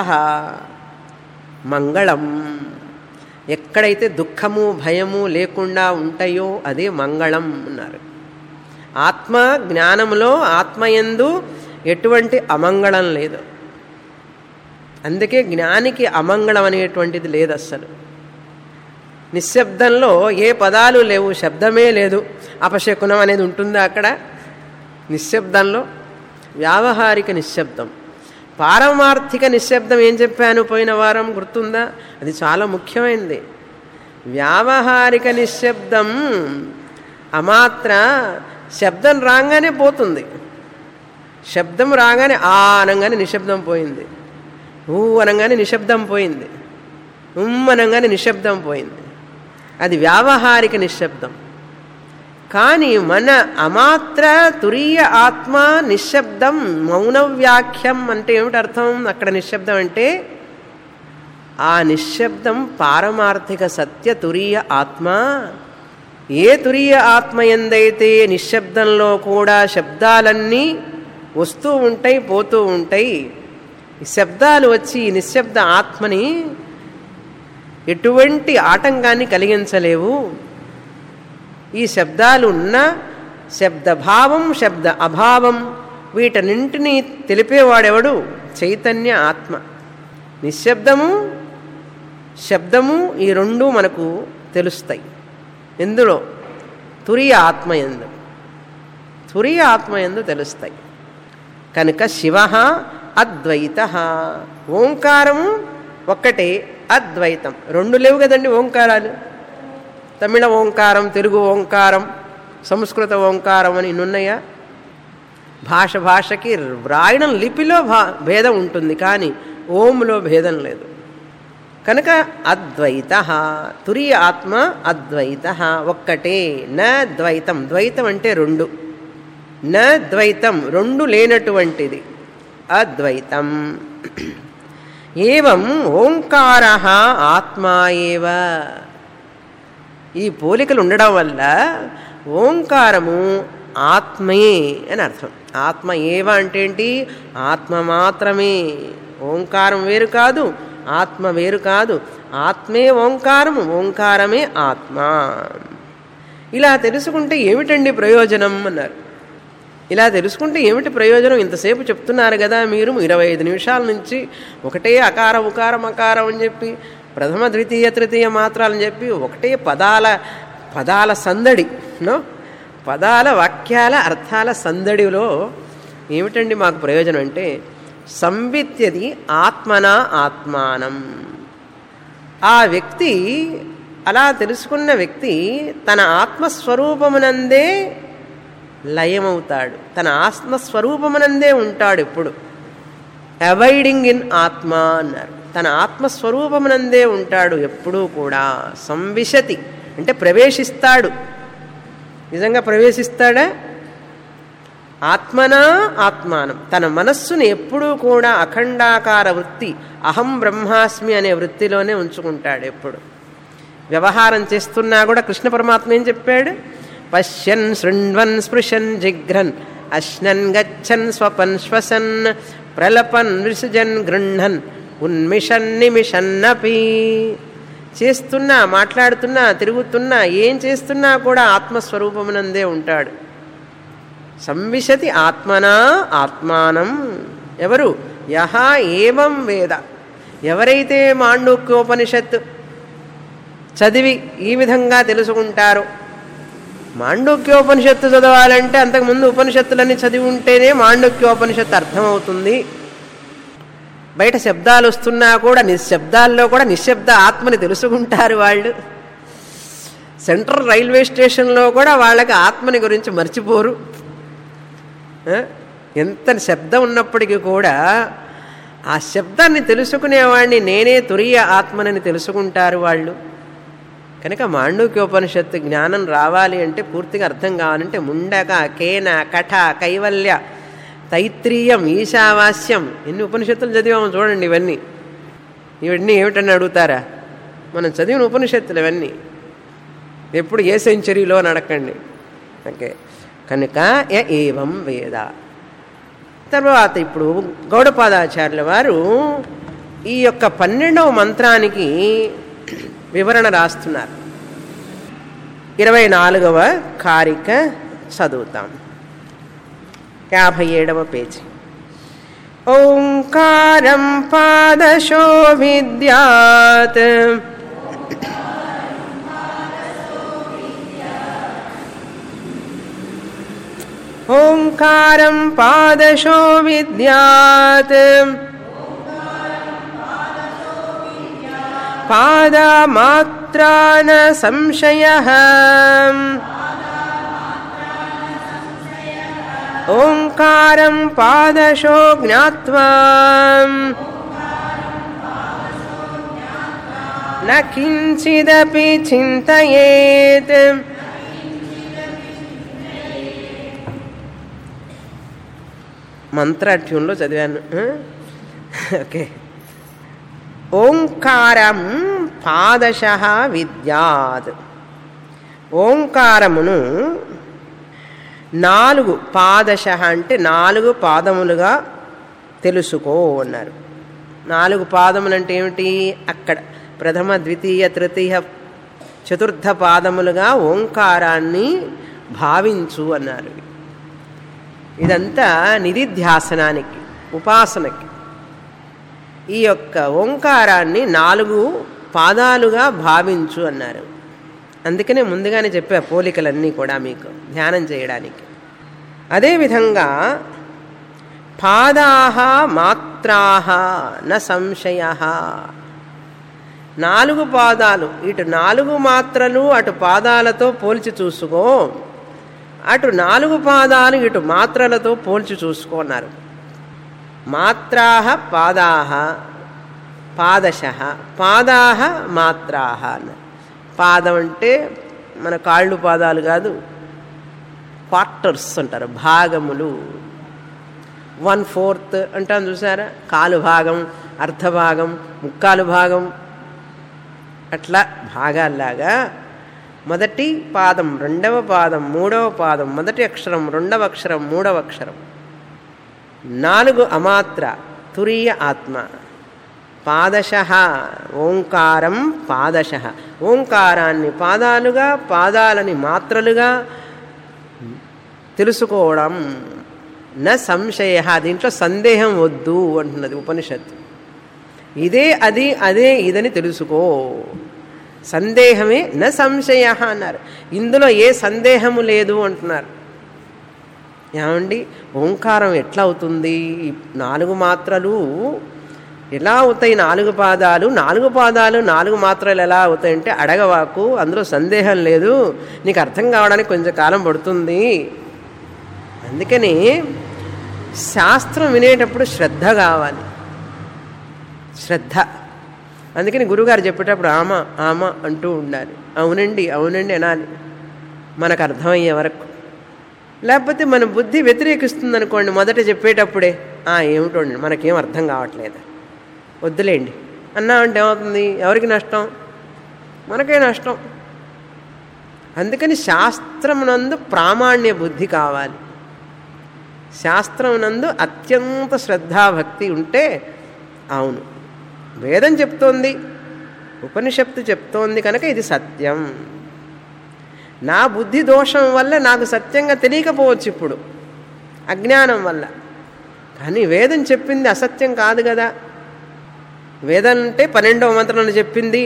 మంగళం ఎక్కడైతే దుఃఖము భయము లేకుండా ఉంటాయో అదే మంగళం అన్నారు ఆత్మ జ్ఞానంలో ఆత్మయందు ఎటువంటి అమంగళం లేదు అందుకే జ్ఞానికి అమంగళం అనేటువంటిది లేదు అస్సలు నిశ్శబ్దంలో ఏ పదాలు లేవు శబ్దమే లేదు అపశకునం అనేది ఉంటుందా అక్కడ నిశ్శబ్దంలో వ్యావహారిక నిశ్శబ్దం పారమార్థిక నిశ్శబ్దం ఏం చెప్పాను పోయిన వారం గుర్తుందా అది చాలా ముఖ్యమైనది వ్యావహారిక నిశ్శబ్దం అమాత్ర శబ్దం రాగానే పోతుంది శబ్దం రాగానే ఆ అనగానే నిశ్శబ్దం పోయింది ఊ అనగానే నిశ్శబ్దం పోయింది ఉమ్ అనగానే నిశ్శబ్దం పోయింది అది వ్యావహారిక నిశ్శబ్దం కానీ మన అమాత్ర తురీయ ఆత్మ నిశ్శబ్దం మౌన వ్యాఖ్యం అంటే ఏమిటి అర్థం అక్కడ నిశ్శబ్దం అంటే ఆ నిశ్శబ్దం పారమార్థిక సత్య తురీయ ఆత్మ ఏ తురీయ ఆత్మ ఎందైతే నిశ్శబ్దంలో కూడా శబ్దాలన్నీ వస్తూ ఉంటాయి పోతూ ఉంటాయి ఈ శబ్దాలు వచ్చి ఈ నిశ్శబ్ద ఆత్మని ఎటువంటి ఆటంకాన్ని కలిగించలేవు ఈ శబ్దాలు ఉన్న శబ్దభావం శబ్ద అభావం వీటన్నింటినీ తెలిపేవాడెవడు చైతన్య ఆత్మ నిశ్శబ్దము శబ్దము ఈ రెండు మనకు తెలుస్తాయి ఎందులో తురియ ఆత్మ ఎందు తురియ ఆత్మ ఎందు తెలుస్తాయి కనుక శివ అద్వైత ఓంకారము ఒక్కటే అద్వైతం రెండు లేవు కదండి ఓంకారాలు తమిళ ఓంకారం తెలుగు ఓంకారం సంస్కృత ఓంకారం అని ఇన్నున్నాయా భాష భాషకి వ్రాయడం లిపిలో భా భేదం ఉంటుంది కానీ ఓంలో భేదం లేదు కనుక అద్వైత తురియ ఆత్మ అద్వైత ఒక్కటే న ద్వైతం ద్వైతం అంటే రెండు న ద్వైతం రెండు లేనటువంటిది అద్వైతం ఏవం ఓంకార ఆత్మా ఏవ ఈ పోలికలు ఉండడం వల్ల ఓంకారము ఆత్మే అని అర్థం ఆత్మ ఏవ అంటే ఏంటి ఆత్మ మాత్రమే ఓంకారం వేరు కాదు ఆత్మ వేరు కాదు ఆత్మే ఓంకారము ఓంకారమే ఆత్మ ఇలా తెలుసుకుంటే ఏమిటండి ప్రయోజనం అన్నారు ఇలా తెలుసుకుంటే ఏమిటి ప్రయోజనం ఇంతసేపు చెప్తున్నారు కదా మీరు ఇరవై ఐదు నిమిషాల నుంచి ఒకటే అకార ఉకారం అకారం అని చెప్పి ప్రథమ ద్వితీయ తృతీయ మాత్రాలని చెప్పి ఒకటే పదాల పదాల సందడి నో పదాల వాక్యాల అర్థాల సందడిలో ఏమిటండి మాకు ప్రయోజనం అంటే సంవిత్యది ఆత్మన ఆత్మానం ఆ వ్యక్తి అలా తెలుసుకున్న వ్యక్తి తన ఆత్మస్వరూపమునందే లయమవుతాడు తన ఆత్మస్వరూపమునందే ఉంటాడు ఎప్పుడు అవాయిడింగ్ ఇన్ ఆత్మ అన్నారు తన ఆత్మస్వరూపమునందే ఉంటాడు ఎప్పుడూ కూడా సంవిశతి అంటే ప్రవేశిస్తాడు నిజంగా ప్రవేశిస్తాడా ఆత్మనా ఆత్మానం తన మనస్సుని ఎప్పుడూ కూడా అఖండాకార వృత్తి అహం బ్రహ్మాస్మి అనే వృత్తిలోనే ఉంచుకుంటాడు ఎప్పుడు వ్యవహారం చేస్తున్నా కూడా కృష్ణ పరమాత్మ ఏం చెప్పాడు పశ్యన్ శృణ్వన్ స్పృశన్ జిఘ్రన్ అశ్నన్ గచ్చన్ స్వపన్ శ్వసన్ ప్రలపన్ విసృజన్ గృహన్ ఉన్మిషన్ నిమిషన్నపి చేస్తున్నా మాట్లాడుతున్నా తిరుగుతున్నా ఏం చేస్తున్నా కూడా ఆత్మస్వరూపమునందే ఉంటాడు సంవిశతి ఆత్మనా ఆత్మానం ఎవరు యహ ఏవం వేద ఎవరైతే మాండూక్యోపనిషత్ చదివి ఈ విధంగా తెలుసుకుంటారో మాండూక్యోపనిషత్తు చదవాలంటే అంతకుముందు ఉపనిషత్తులన్నీ చదివి ఉంటేనే మాండూక్యోపనిషత్తు అర్థమవుతుంది బయట శబ్దాలు వస్తున్నా కూడా నిశ్శబ్దాల్లో కూడా నిశ్శబ్ద ఆత్మని తెలుసుకుంటారు వాళ్ళు సెంట్రల్ రైల్వే స్టేషన్లో కూడా వాళ్ళకి ఆత్మని గురించి మర్చిపోరు ఆ? ఎంత శబ్దం ఉన్నప్పటికీ కూడా ఆ శబ్దాన్ని తెలుసుకునేవాడిని నేనే తురియ ఆత్మనని తెలుసుకుంటారు వాళ్ళు కనుక మాండూక్యోపనిషత్తు జ్ఞానం రావాలి అంటే పూర్తిగా అర్థం కావాలంటే ముండక కేన కఠ కైవల్య తైత్రీయం ఈశావాస్యం ఎన్ని ఉపనిషత్తులు చదివామో చూడండి ఇవన్నీ ఇవన్నీ ఏమిటని అడుగుతారా మనం చదివిన ఉపనిషత్తులు ఇవన్నీ ఎప్పుడు ఏ సెంచరీలో నడకండి ఓకే కనుక య ఏవం వేద తర్వాత ఇప్పుడు గౌడపాదాచార్యుల వారు ఈ యొక్క పన్నెండవ మంత్రానికి వివరణ రాస్తున్నారు ఇరవై నాలుగవ కారిక చదువుతాం యాభై ఏడవ పేజీ ఓంకారం పాదశో విద్యాత్ ఓంకారం పాదశో విద్యాత్ పాదమాత్రా న సంశయ ఓంకారం పాదశో జ్ఞాత్వా న కించిదపి చింతయేత్ మంత్ర ట్యూన్లో చదివాను ఆ? ఓకే ఓంకారం పాదశ విద్యాత్ ఓంకారమును నాలుగు పాదశ అంటే నాలుగు పాదములుగా తెలుసుకో అన్నారు నాలుగు పాదములు అంటే ఏమిటి అక్కడ ప్రథమ ద్వితీయ తృతీయ చతుర్థ పాదములుగా ఓంకారాన్ని భావించు అన్నారు ఇదంతా నిధిధ్యాసనానికి ఉపాసనకి ఈ యొక్క ఓంకారాన్ని నాలుగు పాదాలుగా భావించు అన్నారు అందుకనే ముందుగానే చెప్పా పోలికలన్నీ కూడా మీకు ధ్యానం చేయడానికి అదేవిధంగా పాదాహ మాత్రాహ న సంశయ నాలుగు పాదాలు ఇటు నాలుగు మాత్రలు అటు పాదాలతో పోల్చి చూసుకో అటు నాలుగు పాదాలు ఇటు మాత్రలతో పోల్చి చూసుకో అన్నారు మాత్రాహ పాదాహ పాదశ పాదాహ మాత్రాహ అన్నారు పాదం అంటే మన కాళ్ళు పాదాలు కాదు క్వార్టర్స్ అంటారు భాగములు వన్ ఫోర్త్ అంటాను చూసారా కాలు భాగం అర్ధ భాగం ముక్కాలు భాగం అట్లా భాగాల్లాగా మొదటి పాదం రెండవ పాదం మూడవ పాదం మొదటి అక్షరం రెండవ అక్షరం మూడవ అక్షరం నాలుగు అమాత్ర తురీయ ఆత్మ పాదశ ఓంకారం పాదశ ఓంకారాన్ని పాదాలుగా పాదాలని మాత్రలుగా తెలుసుకోవడం న సంశయ దీంట్లో సందేహం వద్దు అంటున్నది ఉపనిషత్తు ఇదే అది అదే ఇదని తెలుసుకో సందేహమే న సంశయ అన్నారు ఇందులో ఏ సందేహము లేదు అంటున్నారు ఏమండి ఓంకారం ఎట్లా అవుతుంది ఈ నాలుగు మాత్రలు ఎలా అవుతాయి నాలుగు పాదాలు నాలుగు పాదాలు నాలుగు మాత్రలు ఎలా అవుతాయంటే అడగవాకు అందులో సందేహం లేదు నీకు అర్థం కావడానికి కొంచెం కాలం పడుతుంది అందుకని శాస్త్రం వినేటప్పుడు శ్రద్ధ కావాలి శ్రద్ధ అందుకని గురుగారు చెప్పేటప్పుడు ఆమ ఆమ అంటూ ఉండాలి అవునండి అవునండి అనాలి మనకు అర్థమయ్యే వరకు లేకపోతే మన బుద్ధి వ్యతిరేకిస్తుంది అనుకోండి మొదట చెప్పేటప్పుడే "ఆ, ఏమిటోండి మనకేం అర్థం కావట్లేదు వద్దులేండి అన్నా అంటే ఏమవుతుంది ఎవరికి నష్టం మనకే నష్టం అందుకని శాస్త్రమునందు ప్రామాణ్య బుద్ధి కావాలి శాస్త్రమునందు అత్యంత శ్రద్ధాభక్తి ఉంటే అవును వేదం చెప్తోంది ఉపనిషత్తు చెప్తోంది కనుక ఇది సత్యం నా బుద్ధి దోషం వల్ల నాకు సత్యంగా తెలియకపోవచ్చు ఇప్పుడు అజ్ఞానం వల్ల కానీ వేదం చెప్పింది అసత్యం కాదు కదా వేదం అంటే పన్నెండవ మంత్రంలో చెప్పింది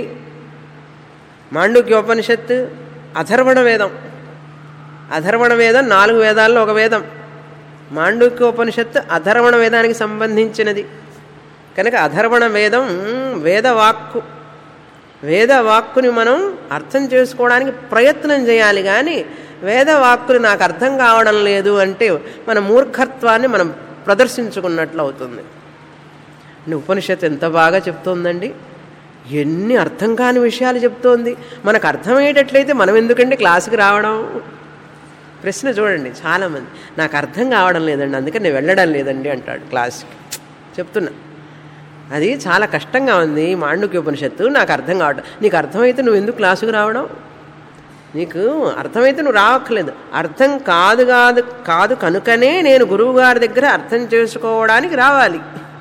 మాండుక్యోపనిషత్తు అథర్వణ వేదం అథర్వణ వేదం నాలుగు వేదాల్లో ఒక వేదం మాండుక్యోపనిషత్తు అథర్వణ వేదానికి సంబంధించినది కనుక అథర్వణ వేదం వేదవాక్కు వేదవాక్కుని మనం అర్థం చేసుకోవడానికి ప్రయత్నం చేయాలి కానీ వేదవాక్కుని నాకు అర్థం కావడం లేదు అంటే మన మూర్ఖత్వాన్ని మనం ప్రదర్శించుకున్నట్లు అవుతుంది అంటే ఉపనిషత్తు ఎంత బాగా చెప్తోందండి ఎన్ని అర్థం కాని విషయాలు చెప్తోంది మనకు అర్థమయ్యేటట్లయితే మనం ఎందుకండి క్లాసుకి రావడం ప్రశ్న చూడండి చాలామంది నాకు అర్థం కావడం లేదండి అందుకని నేను వెళ్ళడం లేదండి అంటాడు క్లాస్కి చెప్తున్నా అది చాలా కష్టంగా ఉంది మాండుక్య ఉపనిషత్తు నాకు అర్థం కావడం నీకు అర్థమైతే నువ్వు ఎందుకు క్లాసుకు రావడం నీకు అర్థమైతే నువ్వు రావక్కర్లేదు అర్థం కాదు కాదు కాదు కనుకనే నేను గురువుగారి దగ్గర అర్థం చేసుకోవడానికి రావాలి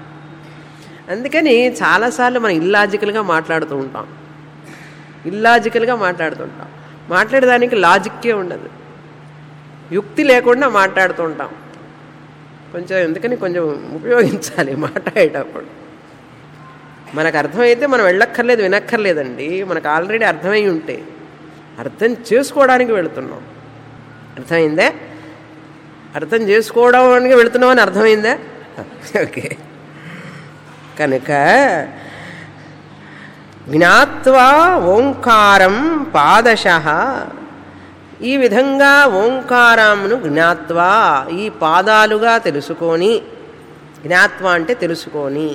అందుకని చాలాసార్లు మనం ఇల్లాజికల్గా మాట్లాడుతూ ఉంటాం ఇల్లాజికల్గా మాట్లాడుతుంటాం మాట్లాడేదానికి లాజిక్కే ఉండదు యుక్తి లేకుండా మాట్లాడుతూ ఉంటాం కొంచెం ఎందుకని కొంచెం ఉపయోగించాలి మాట్లాడేటప్పుడు మనకు అర్థమైతే మనం వెళ్ళక్కర్లేదు వినక్కర్లేదండి మనకు ఆల్రెడీ అర్థమై ఉంటే అర్థం చేసుకోవడానికి వెళుతున్నాం అర్థమైందా అర్థం చేసుకోవడానికి వెళుతున్నామని అర్థమైందా ఓకే కనుక జ్ఞాత్వా ఓంకారం పాదశ ఈ విధంగా ఓంకారమును జ్ఞాత్వా ఈ పాదాలుగా తెలుసుకొని జ్ఞాత్వ అంటే తెలుసుకొని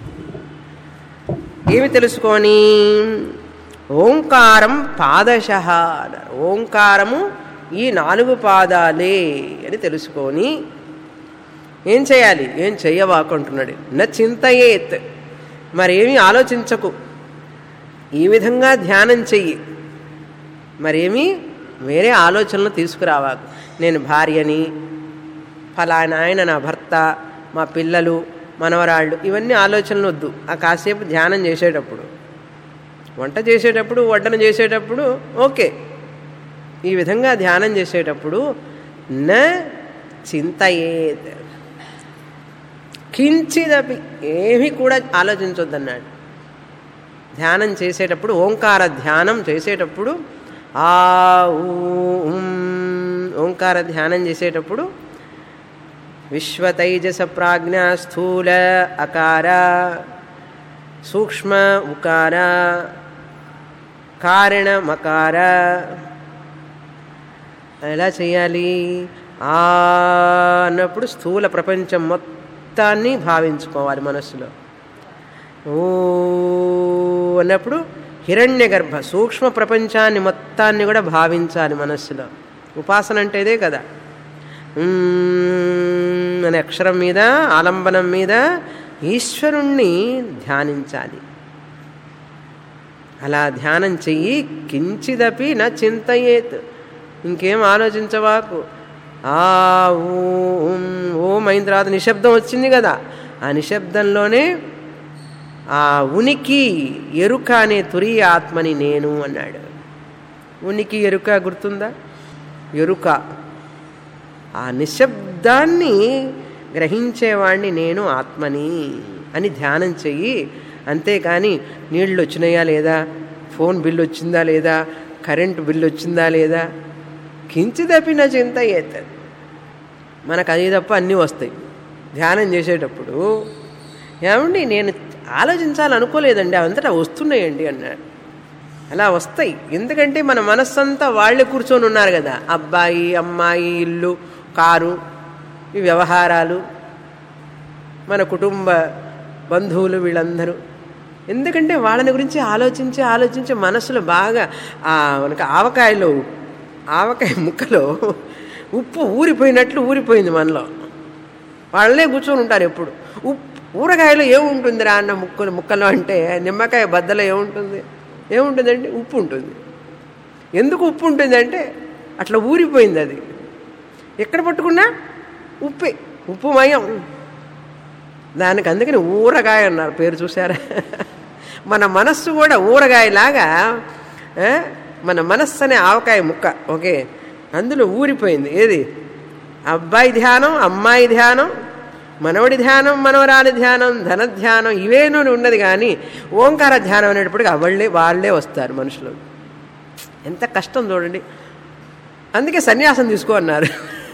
ఏమి తెలుసుకొని ఓంకారం పాదశ అన్నారు ఓంకారము ఈ నాలుగు పాదాలే అని తెలుసుకొని ఏం చేయాలి ఏం చెయ్యవాకుంటున్నాడు నా చింతయేత్ మరేమీ ఆలోచించకు ఈ విధంగా ధ్యానం చెయ్యి మరేమీ వేరే ఆలోచనలు తీసుకురావాకు నేను భార్యని ఫలానా ఆయన నా భర్త మా పిల్లలు మనవరాళ్ళు ఇవన్నీ ఆలోచనలు వద్దు ఆ కాసేపు ధ్యానం చేసేటప్పుడు వంట చేసేటప్పుడు వడ్డన చేసేటప్పుడు ఓకే ఈ విధంగా ధ్యానం చేసేటప్పుడు న చింతయేత్ కించిదపి ఏమీ కూడా ఆలోచించొద్దన్నాడు ధ్యానం చేసేటప్పుడు ఓంకార ధ్యానం చేసేటప్పుడు ఆ ఊ ఉం ఓంకార ధ్యానం చేసేటప్పుడు విశ్వతైజస ప్రాజ్ఞ స్థూల అకార సూక్ష్మ ఉకార కారణ మకార ఎలా చేయాలి ఆ అన్నప్పుడు స్థూల ప్రపంచం మొత్తాన్ని భావించుకోవాలి మనస్సులో ఓ అన్నప్పుడు హిరణ్య గర్భ సూక్ష్మ ప్రపంచాన్ని మొత్తాన్ని కూడా భావించాలి మనస్సులో ఉపాసన అంటే ఇదే కదా ఉమ్ అనే అక్షరం మీద ఆలంబనం మీద ఈశ్వరుణ్ణి ధ్యానించాలి అలా ధ్యానం చెయ్యి కించిదపి నా చింతయేత్ ఇంకేం ఆలోచించవాకు ఆ ఊ ఉం, ఓం అయిన తర్వాత నిశ్శబ్దం వచ్చింది కదా ఆ నిశ్శబ్దంలోనే ఆ ఉనికి ఎరుక అనే తురియ ఆత్మని నేను అన్నాడు ఉనికి ఎరుక గుర్తుందా ఎరుక ఆ నిశ్శబ్దాన్ని గ్రహించేవాణ్ణి నేను ఆత్మని అని ధ్యానం చెయ్యి అంతేకాని నీళ్ళు వచ్చినాయా లేదా ఫోన్ బిల్లు వచ్చిందా లేదా కరెంటు బిల్లు వచ్చిందా లేదా కించిదపి నా చింత ఏతది మనకు అది తప్ప అన్నీ వస్తాయి ధ్యానం చేసేటప్పుడు ఏమండి నేను ఆలోచించాలనుకోలేదండి అవంతటా వస్తున్నాయండి అన్నాడు అలా వస్తాయి ఎందుకంటే మన మనస్సంతా వాళ్ళే కూర్చొని ఉన్నారు కదా అబ్బాయి అమ్మాయి ఇల్లు కారు ఈ వ్యవహారాలు మన కుటుంబ బంధువులు వీళ్ళందరూ ఎందుకంటే వాళ్ళని గురించి ఆలోచించి ఆలోచించి మనసులో బాగా ఆ మనకు ఆవకాయలో ఆవకాయ ముక్కలో ఉప్పు ఊరిపోయినట్లు ఊరిపోయింది మనలో వాళ్ళనే కూర్చొని ఉంటారు ఎప్పుడు ఉప్పు ఊరగాయలో ఏముంటుందిరా అన్న ముక్కలు ముక్కలు అంటే నిమ్మకాయ బద్దలో ఏముంటుంది ఏముంటుందంటే ఉప్పు ఉంటుంది ఎందుకు ఉప్పు ఉంటుంది అంటే అట్లా ఊరిపోయింది అది ఎక్కడ పట్టుకున్నా ఉప్పే ఉప్పు మయం దానికి అందుకని ఊరగాయ అన్నారు పేరు చూసారా మన మనస్సు కూడా ఊరగాయలాగా ఆ, మన మనస్సు అనే ఆవకాయ ముక్క ఓకే అందులో ఊరిపోయింది ఏది అబ్బాయి ధ్యానం అమ్మాయి ధ్యానం మనవడి ధ్యానం మనవరాలి ధ్యానం ధన ధ్యానం ఇవేనూ ఉన్నది కానీ ఓంకార ధ్యానం అనేటప్పటికి వాళ్ళే వాళ్ళే వస్తారు మనుషులు ఎంత కష్టం చూడండి అందుకే సన్యాసం తీసుకో అన్నారు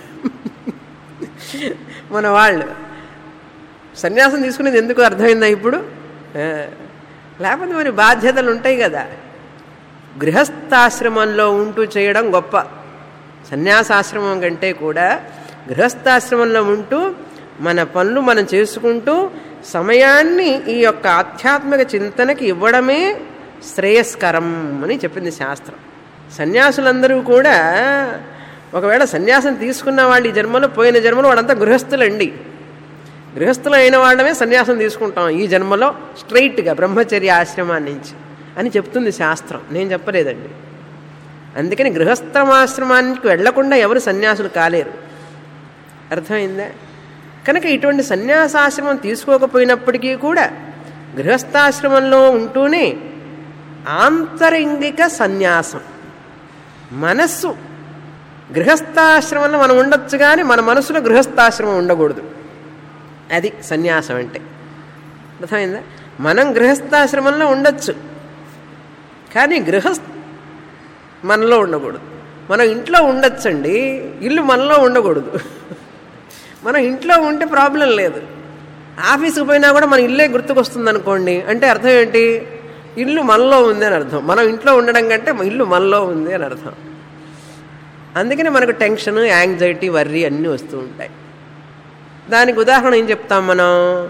మన వాళ్ళు సన్యాసం తీసుకునేది ఎందుకు అర్థమైందా ఇప్పుడు ఆ, లేకపోతే మరి బాధ్యతలు ఉంటాయి కదా గృహస్థాశ్రమంలో ఉంటూ చేయడం గొప్ప సన్యాసాశ్రమం కంటే కూడా గృహస్థాశ్రమంలో ఉంటూ మన పనులు మనం చేసుకుంటూ సమయాన్ని ఈ యొక్క ఆధ్యాత్మిక చింతనకి ఇవ్వడమే శ్రేయస్కరం అని చెప్పింది శాస్త్రం సన్యాసులందరూ కూడా ఒకవేళ సన్యాసం తీసుకున్న వాళ్ళు ఈ జన్మలో పోయిన జన్మలో వాళ్ళంతా గృహస్థులండి గృహస్థులు అయిన వాళ్ళమే సన్యాసం తీసుకుంటాం ఈ జన్మలో స్ట్రైట్గా బ్రహ్మచర్య ఆశ్రమాన్ని నుంచి అని చెప్తుంది శాస్త్రం నేను చెప్పలేదండి అందుకని గృహస్థమాశ్రమానికి వెళ్లకుండా ఎవరు సన్యాసులు కాలేరు అర్థమైందా కనుక ఇటువంటి సన్యాసాశ్రమం తీసుకోకపోయినప్పటికీ కూడా గృహస్థాశ్రమంలో ఉంటూనే ఆంతరింగిక సన్యాసం మనస్సు గృహస్థాశ్రమంలో మనం ఉండొచ్చు కానీ మన మనసులో గృహస్థాశ్రమం ఉండకూడదు అది సన్యాసం అంటే అర్థమైందా మనం గృహస్థాశ్రమంలో ఉండొచ్చు కానీ గృహస్థ మనలో ఉండకూడదు మనం ఇంట్లో ఉండొచ్చండి ఇల్లు మనలో ఉండకూడదు మనం ఇంట్లో ఉంటే ప్రాబ్లం లేదు ఆఫీస్కి పోయినా కూడా మన ఇల్లే గుర్తుకొస్తుంది అనుకోండి అంటే అర్థం ఏంటి ఇల్లు మనలో ఉంది అని అర్థం మనం ఇంట్లో ఉండడం కంటే ఇల్లు మనలో ఉంది అని అర్థం అందుకని మనకు టెన్షన్ యాంగ్జైటీ వర్రీ అన్నీ వస్తూ ఉంటాయి దానికి ఉదాహరణ ఏం చెప్తాం మనం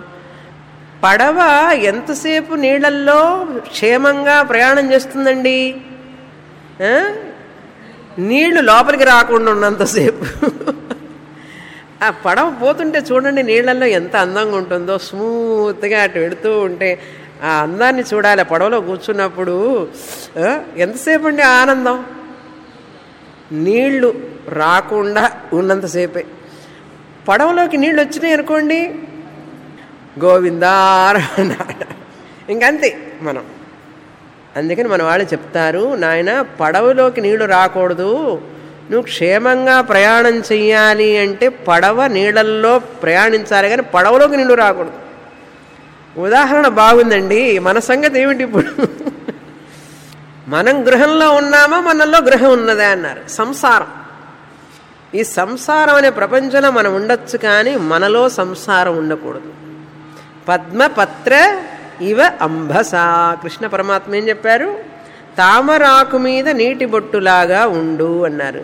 పడవ ఎంతసేపు నీళ్ళల్లో క్షేమంగా ప్రయాణం చేస్తుందండి ఆ? నీళ్లు లోపలికి రాకుండా ఉన్నంతసేపు ఆ పడవ పోతుంటే చూడండి నీళ్ళల్లో ఎంత అందంగా ఉంటుందో స్మూత్గా అటు వెడుతూ ఉంటే ఆ అందాన్ని చూడాలి ఆ పడవలో కూర్చున్నప్పుడు ఆ, ఎంతసేపు అండి ఆ ఆనందం నీళ్లు రాకుండా ఉన్నంతసేపే పడవలోకి నీళ్ళు వచ్చినాయి అనుకోండి గోవిందార ఇంకంతే మనం అందుకని మన వాళ్ళు చెప్తారు నాయన పడవలోకి నీళ్లు రాకూడదు నువ్వు క్షేమంగా ప్రయాణం చెయ్యాలి అంటే పడవ నీళ్ళల్లో ప్రయాణించాలి కానీ పడవలోకి నీళ్లు రాకూడదు ఉదాహరణ బాగుందండి మన సంగతి ఏమిటి ఇప్పుడు మనం గృహంలో ఉన్నామా మనల్లో గృహం ఉన్నదా అన్నారు సంసారం ఈ సంసారం అనే ప్రపంచంలో మనం ఉండొచ్చు కానీ మనలో సంసారం ఉండకూడదు పద్మపత్ర ఇవ అంబస కృష్ణ పరమాత్మ ఏం చెప్పారు తామరాకు మీద నీటి బొట్టులాగా ఉండు అన్నారు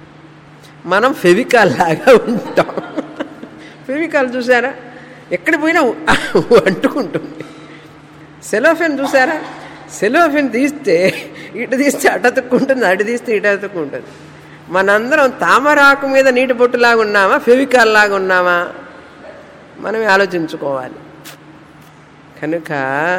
మనం ఫెవికాల్ లాగా ఉంటాం ఫెవికాల్ చూసారా ఎక్కడ పోయినా అంటుకుంటుంది సెలోఫెన్ చూసారా సెలోఫెన్ తీస్తే ఇటు తీస్తే అటు అతుక్కుంటుంది అటు తీస్తే ఇటు అతుక్కుంటుంది మనందరం తామరాకు మీద నీటి బొట్టులాగా ఉన్నామా ఫెవికాల్ లాగా ఉన్నామా మనమే ఆలోచించుకోవాలి కనుక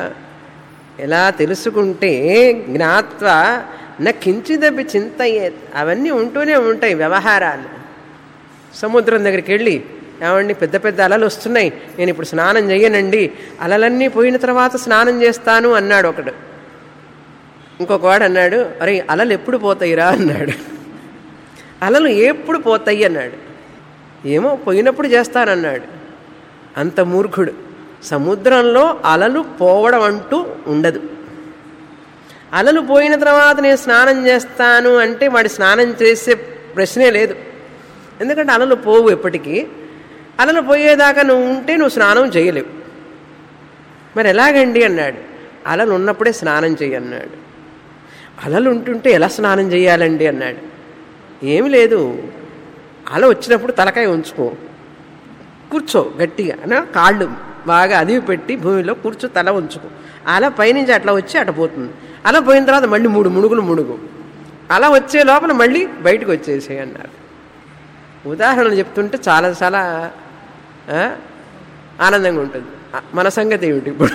ఎలా తెలుసుకుంటే జ్ఞాత్వ నా కించిదపి చింతయ్యే అవన్నీ ఉంటూనే ఉంటాయి వ్యవహారాలు సముద్రం దగ్గరికి వెళ్ళి ఏమండి పెద్ద పెద్ద అలలు వస్తున్నాయి నేను ఇప్పుడు స్నానం చెయ్యనండి అలలన్నీ పోయిన తర్వాత స్నానం చేస్తాను అన్నాడు ఒకడు ఇంకొక వాడు అన్నాడు అరే అలలు ఎప్పుడు పోతాయిరా అన్నాడు అలలు ఎప్పుడు పోతాయి అన్నాడు ఏమో పోయినప్పుడు చేస్తానన్నాడు అంత మూర్ఖుడు సముద్రంలో అలలు పోవడం అంటూ ఉండదు అలలు పోయిన తర్వాత నేను స్నానం చేస్తాను అంటే వాడి స్నానం చేసే ప్రశ్నే లేదు ఎందుకంటే అలలు పోవు ఎప్పటికీ అలలు పోయేదాకా నువ్వు ఉంటే నువ్వు స్నానం చేయలేవు మరి ఎలాగండి అన్నాడు అలలు ఉన్నప్పుడే స్నానం చెయ్యన్నాడు అలలు ఉంటుంటే ఎలా స్నానం చేయాలండి అన్నాడు ఏమి లేదు అల వచ్చినప్పుడు తలకాయ ఉంచుకో కూర్చో గట్టిగా అన కాళ్ళు బాగా అదివి పెట్టి భూమిలో కూర్చో తల ఉంచుకో అలా పైనుంచి అట్లా వచ్చి అట్ట పోతుంది అలా పోయిన తర్వాత మళ్ళీ మూడు మునుగులు మునుగు అలా వచ్చే లోపల మళ్ళీ బయటకు వచ్చేసేయి అన్నారు ఉదాహరణలు చెప్తుంటే చాలా చాలా ఆ, ఆనందంగా ఉంటుంది ఆ, మన సంగతి ఏమిటి ఇప్పుడు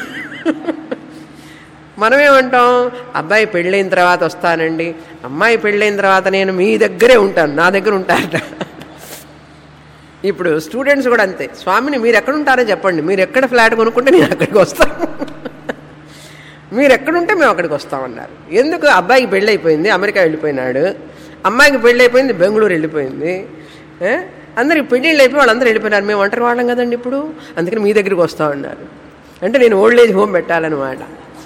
మనమేమంటాం అబ్బాయి పెళ్ళైన తర్వాత వస్తానండి అమ్మాయి పెళ్ళైన తర్వాత నేను మీ దగ్గరే ఉంటాను నా దగ్గర ఉంటారట ఇప్పుడు స్టూడెంట్స్ కూడా అంతే స్వామిని మీరు ఎక్కడ ఉంటారో చెప్పండి మీరు ఎక్కడ ఫ్లాట్ కొనుక్కుంటే నేను అక్కడికి వస్తాను మీరు ఎక్కడుంటే మేము అక్కడికి వస్తామన్నారు ఎందుకు అబ్బాయికి పెళ్ళి అయిపోయింది అమెరికా వెళ్ళిపోయినాడు అమ్మాయికి పెళ్ళి అయిపోయింది బెంగళూరు వెళ్ళిపోయింది ఏ? అందరికి పెళ్ళిళ్ళు అయిపోయి వాళ్ళందరూ వెళ్ళిపోయినారు మేము ఒంటరి వాళ్ళం కదండి ఇప్పుడు అందుకని మీ దగ్గరికి వస్తామన్నారు అంటే నేను ఓల్డ్ ఏజ్ హోమ్ పెట్టాలన్నమాట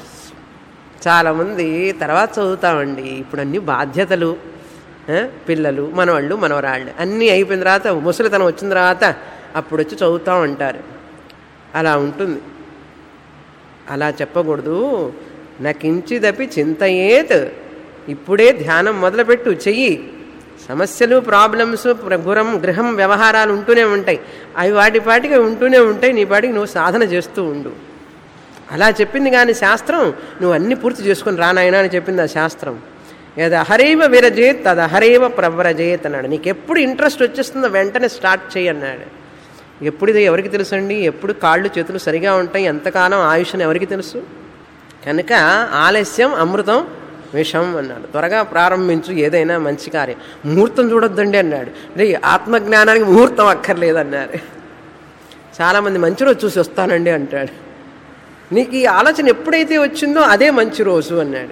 చాలామంది తర్వాత చదువుతామండి ఇప్పుడు అన్ని బాధ్యతలు ఆ, పిల్లలు మనవాళ్ళు మనవరాళ్ళు అన్నీ అయిపోయిన తర్వాత ముసలితనం వచ్చిన తర్వాత అప్పుడు వచ్చి చదువుతాం అంటారు అలా ఉంటుంది అలా చెప్పకూడదు నాకించిదపి చింతయేత్ ఇప్పుడే ధ్యానం మొదలుపెట్టు చెయ్యి సమస్యలు ప్రాబ్లమ్స్ గురం గృహం వ్యవహారాలు ఉంటూనే ఉంటాయి అవి వాటి పాటికి ఉంటూనే ఉంటాయి నీ పాటికి నువ్వు సాధన చేస్తూ ఉండు అలా చెప్పింది కానీ శాస్త్రం నువ్వు అన్ని పూర్తి చేసుకుని రానాయనా అని చెప్పింది ఆ శాస్త్రం ఏదో హరైవ విరజేత్ అది హరైవ ప్రవ్రజేత్ అన్నాడు నీకు ఎప్పుడు ఇంట్రెస్ట్ వచ్చేస్తుందో వెంటనే స్టార్ట్ చేయి అన్నాడు ఎప్పుడు ఇది ఎవరికి తెలుసు అండి ఎప్పుడు కాళ్ళు చేతులు సరిగా ఉంటాయి ఎంతకాలం ఆయుష్ అని ఎవరికి తెలుసు కనుక ఆలస్యం అమృతం విషం అన్నాడు త్వరగా ప్రారంభించు ఏదైనా మంచి కార్యం ముహూర్తం చూడొద్దండి అన్నాడు రే ఆత్మజ్ఞానానికి ముహూర్తం అక్కర్లేదన్నారు చాలామంది మంచి రోజు చూసి వస్తానండి అంటాడు నీకు ఈ ఆలోచన ఎప్పుడైతే వచ్చిందో అదే మంచి రోజు అన్నాడు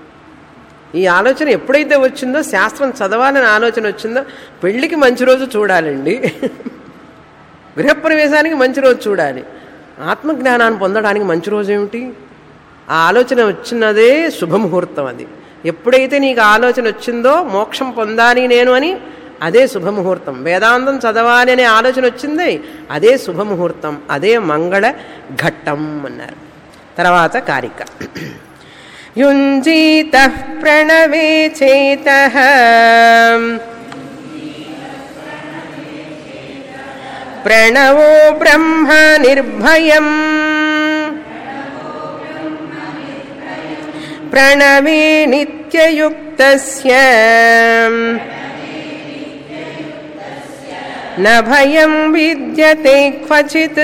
ఈ ఆలోచన ఎప్పుడైతే వచ్చిందో శాస్త్రం చదవాలని ఆలోచన వచ్చిందో పెళ్ళికి మంచి రోజు చూడాలండి గృహప్రవేశానికి మంచి రోజు చూడాలి ఆత్మజ్ఞానాన్ని పొందడానికి మంచి రోజు ఏమిటి ఆ ఆలోచన వచ్చినదే శుభముహూర్తం అది ఎప్పుడైతే నీకు ఆలోచన వచ్చిందో మోక్షం పొందాలి నేను అని అదే శుభముహూర్తం వేదాంతం చదవాలి అనే ఆలోచన వచ్చింది అదే శుభముహూర్తం అదే మంగళ ఘట్టం అన్నారు తర్వాత కారిక युञ्जीतः प्रणवे चेतः प्रणवो ब्रह्म निर्भयम् प्रणवे नित्ययुक्तस्य न भयं विद्यते क्वचित्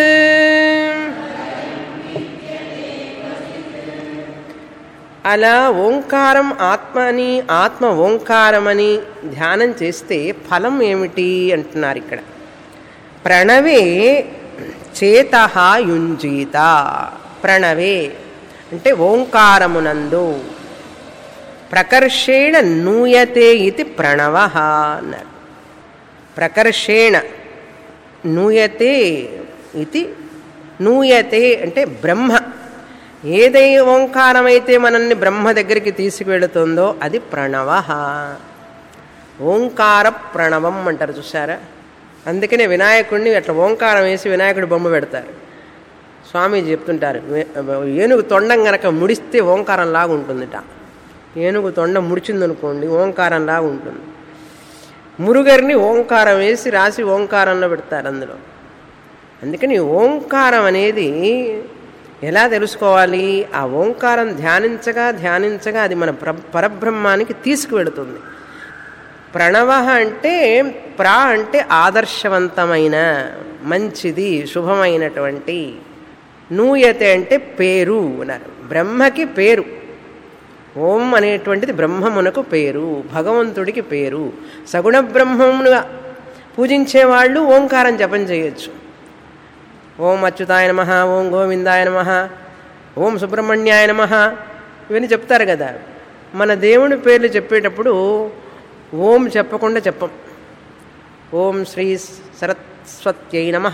అలా ఓంకారం ఆత్మ అని ఆత్మ ఓంకారమని ధ్యానం చేస్తే ఫలం ఏమిటి అంటున్నారు ఇక్కడ ప్రణవే చేత యుంజీత ప్రణవే అంటే ఓంకారమునందు ప్రకర్షేణ నూయతే ఇది ప్రణవ అన్నారు ప్రకర్షేణ నూయతే ఇది నూయతే అంటే బ్రహ్మ ఏదై ఓంకారమైతే మనల్ని బ్రహ్మ దగ్గరికి తీసుకువెళుతుందో అది ప్రణవ ఓంకార ప్రణవం అంటారు చూసారా అందుకనే వినాయకుడిని అట్లా ఓంకారం వేసి వినాయకుడి బొమ్మ పెడతారు స్వామీజీ చెప్తుంటారు ఏనుగు తొండం గనక ముడిస్తే ఓంకారం లాగా ఉంటుందిట ఏనుగు తొండం ముడిచిందనుకోండి ఓంకారం లాగా ఉంటుంది మురుగరిని ఓంకారం వేసి రాసి ఓంకారంలో పెడతారు అందులో అందుకని ఓంకారం అనేది ఎలా తెలుసుకోవాలి ఆ ఓంకారం ధ్యానించగా ధ్యానించగా అది మన ప్ర పరబ్రహ్మానికి తీసుకువెళుతుంది ప్రణవ అంటే ప్రా అంటే ఆదర్శవంతమైన మంచిది శుభమైనటువంటి నూయతే అంటే పేరు అన్నారు బ్రహ్మకి పేరు ఓం అనేటువంటిది బ్రహ్మమునకు పేరు భగవంతుడికి పేరు సగుణ బ్రహ్మమునుగా పూజించే వాళ్ళు ఓంకారం జపం చేయొచ్చు ఓం అచ్యుతాయ నమ ఓం గోవిందాయ నమ ఓం సుబ్రహ్మణ్యాయ నమ ఇవన్నీ చెప్తారు కదా మన దేవుని పేర్లు చెప్పేటప్పుడు ఓం చెప్పకుండా చెప్పం ఓం శ్రీ సరస్వత్యై నమ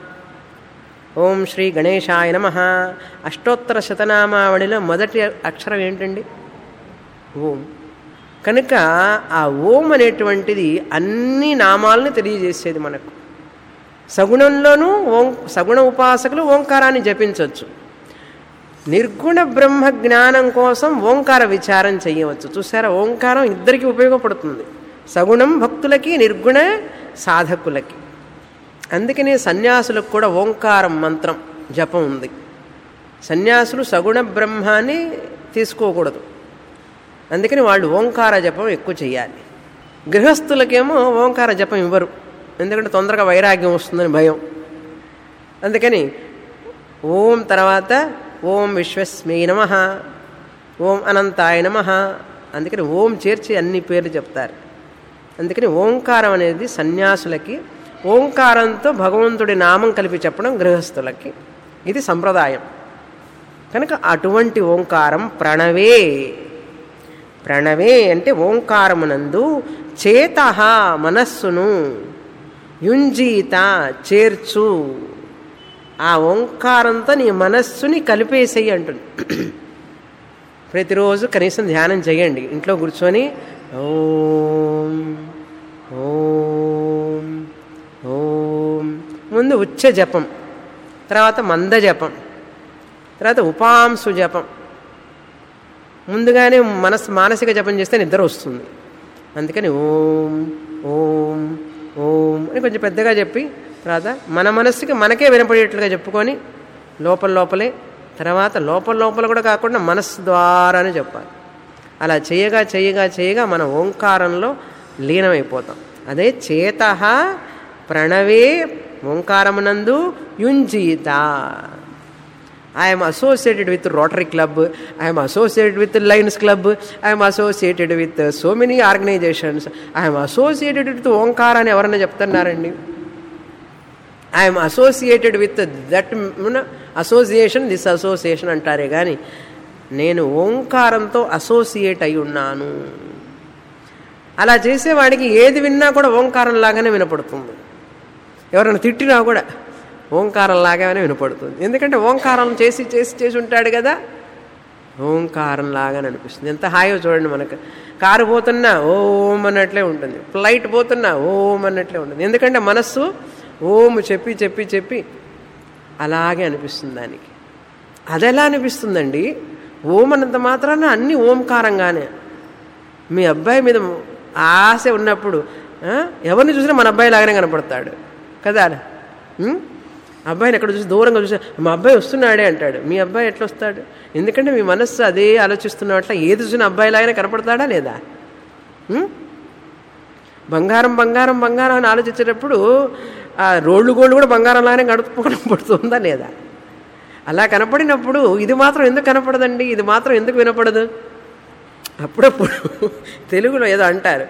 ఓం శ్రీ గణేశాయ నమ అష్టోత్తర శతనామావళిలో మొదటి అక్షరం ఏంటండి ఓం కనుక ఆ ఓం అనేటువంటిది అన్ని నామాలను తెలియజేసేది మనకు సగుణంలోనూ ఓం సగుణ ఉపాసకులు ఓంకారాన్ని జపించవచ్చు నిర్గుణ బ్రహ్మ జ్ఞానం కోసం ఓంకార విచారం చేయవచ్చు చూసారా ఓంకారం ఇద్దరికి ఉపయోగపడుతుంది సగుణం భక్తులకి నిర్గుణ సాధకులకి అందుకనే సన్యాసులకు కూడా ఓంకారం మంత్రం జపం ఉంది సన్యాసులు సగుణ బ్రహ్మాన్ని తీసుకోకూడదు అందుకని వాళ్ళు ఓంకార జపం ఎక్కువ చేయాలి గృహస్థులకేమో ఓంకార జపం ఇవ్వరు ఎందుకంటే తొందరగా వైరాగ్యం వస్తుందని భయం అందుకని ఓం తర్వాత ఓం విశ్వస్మే నమ ఓం అనంతాయ నమ అందుకని ఓం చేర్చి అన్ని పేర్లు చెప్తారు అందుకని ఓంకారం అనేది సన్యాసులకి ఓంకారంతో భగవంతుడి నామం కలిపి చెప్పడం గృహస్థులకి ఇది సంప్రదాయం కనుక అటువంటి ఓంకారం ప్రణవే ప్రణవే అంటే ఓంకారమునందు చేత మనస్సును యుంజీత చేర్చు ఆ ఓంకారంతో నీ మనస్సుని కలిపేసేయి అంటుంది ప్రతిరోజు కనీసం ధ్యానం చేయండి ఇంట్లో కూర్చొని ఓం ఓం ఓం ముందు ఉచ్చ జపం తర్వాత మంద జపం తర్వాత ఉపాంశు జపం ముందుగానే మనస్ మానసిక జపం చేస్తే నిద్ర వస్తుంది అందుకని ఓం ఓం ఓం అని కొంచెం పెద్దగా చెప్పి తర్వాత మన మనస్సుకి మనకే వినపడేట్లుగా చెప్పుకొని లోపల లోపలే తర్వాత లోపల లోపల కూడా కాకుండా మనస్సు ద్వారానే చెప్పాలి అలా చేయగా చేయగా చేయగా మన ఓంకారంలో లీనమైపోతాం అదే చేత ప్రణవే ఓంకారమునందు యుంజీత I'm associated with rotary club I'm associated with lions club I'm associated with so many organisations I'm associated with Omkar అని ఎవరన్నా చెప్తున్నారండి I'm associated with that association this association అంటారే కానీ నేను ఓంకారంతో అసోసియేట్ అయి ఉన్నాను అలా చేసేవాడికి ఏది విన్నా కూడా ఓంకారం లాగానే వినపడుతుంది ఎవరైనా తిట్టినా కూడా ఓంకారం లాగానే వినపడుతుంది ఎందుకంటే ఓంకారం చేసి చేసి చేసి ఉంటాడు కదా ఓంకారం లాగానే అనిపిస్తుంది ఎంత హాయో చూడండి మనకు కారు పోతున్నా ఓం అన్నట్లే ఉంటుంది ఫ్లైట్ పోతున్నా ఓం అన్నట్లే ఉంటుంది ఎందుకంటే మనస్సు ఓం చెప్పి చెప్పి చెప్పి అలాగే అనిపిస్తుంది దానికి అది ఎలా అనిపిస్తుందండి ఓం అన్నంత మాత్రాన అన్ని ఓంకారంగానే మీ అబ్బాయి మీద ఆశ ఉన్నప్పుడు ఆ, ఎవరిని చూసినా మన అబ్బాయి లాగానే కనపడతాడు కదా ఉం? అబ్బాయిని ఎక్కడ చూసి దూరంగా చూసి మా అబ్బాయి వస్తున్నాడే అంటాడు మీ అబ్బాయి ఎట్లా వస్తాడు ఎందుకంటే మీ మనస్సు అదే ఆలోచిస్తున్నట్ల ఏది చూసినా అబ్బాయి లాగానే కనపడతాడా లేదా ఉం? బంగారం బంగారం బంగారం అని ఆలోచించేటప్పుడు ఆ రోళ్ళు గోళ్ళు కూడా బంగారంలాగానే గడుపు కనపడుతుందా లేదా అలా కనపడినప్పుడు ఇది మాత్రం ఎందుకు కనపడదండి ఇది మాత్రం ఎందుకు వినపడదు అప్పుడప్పుడు తెలుగులో ఏదో అంటారు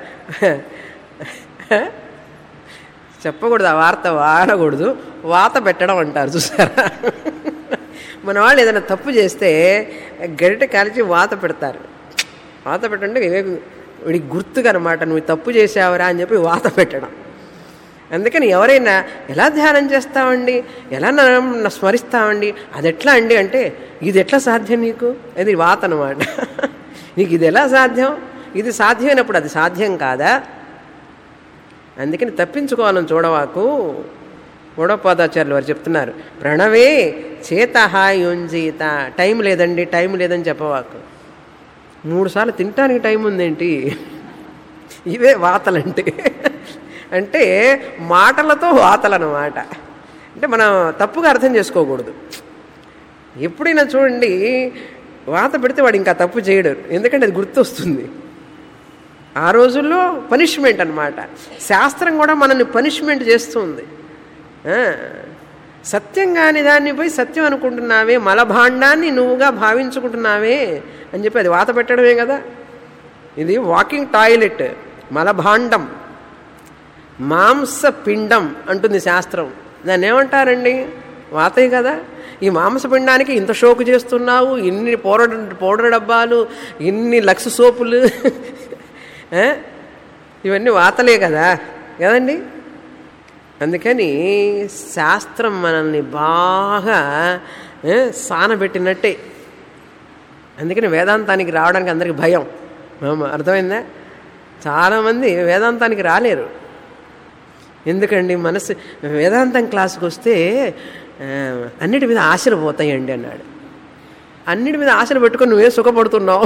చెప్పకూడదు ఆ వార్త వాడకూడదు వాత పెట్టడం అంటారు చూసారా మన వాళ్ళు ఏదైనా తప్పు చేస్తే గరిటె కాల్చి వాత పెడతారు వాత పెట్టంటే వివేక్ వీడికి గుర్తుగా అనమాట నువ్వు తప్పు చేసావురా అని చెప్పి వాత పెట్టడం అందుకని ఎవరైనా ఎలా ధ్యానం చేస్తామండి ఎలా నన్ను స్మరిస్తామండి అది ఎట్లా అండి అంటే ఇది ఎట్లా సాధ్యం నీకు అది వాత అనమాట నీకు ఇది ఎలా సాధ్యం ఇది సాధ్యమైనప్పుడు అది సాధ్యం కాదా అందుకని తప్పించుకోవాలని చూడవాకు మూడోపాదాచార్యులు వారు చెప్తున్నారు ప్రణవే చేత యుంజీత టైం లేదండి టైం లేదని చెప్పవాకు మూడు సార్లు తినటానికి టైం ఉందేంటి ఇవే వాతలంటే అంటే మాటలతో వాతలన్నమాట అంటే మనం తప్పుగా అర్థం చేసుకోకూడదు ఎప్పుడైనా చూడండి వాత పెడితే వాడు ఇంకా తప్పు చేయడు ఎందుకంటే అది గుర్తొస్తుంది ఆ రోజుల్లో పనిష్మెంట్ అనమాట శాస్త్రం కూడా మనల్ని పనిష్మెంట్ చేస్తుంది ఆ, సత్యం కాని దాన్ని పోయి సత్యం అనుకుంటున్నావే మలభాండాన్ని నువ్వుగా భావించుకుంటున్నావే అని చెప్పి అది వాత పెట్టడమే కదా ఇది వాకింగ్ టాయిలెట్ మలభాండం మాంస పిండం అంటుంది శాస్త్రం దాన్ని ఏమంటారండి వాతయ్య కదా ఈ మాంసపిండానికి ఇంత షోకు చేస్తున్నావు ఇన్ని పౌడర్ పౌడర్ డబ్బాలు ఇన్ని లక్ష సోపులు ఆ? ఇవన్నీ వాతలే కదా కదండి అందుకని శాస్త్రం మనల్ని బాగా ఆ, సానబెట్టినట్టే అందుకని వేదాంతానికి రావడానికి అందరికి భయం మామ అర్థమైందా చాలామంది వేదాంతానికి రాలేరు ఎందుకండి మనసు వేదాంతం క్లాసుకు వస్తే ఆ, అన్నిటి మీద ఆశలు పోతాయండి అన్నాడు అన్నిటి మీద ఆశలు పెట్టుకొని నువ్వే సుఖపడుతున్నావు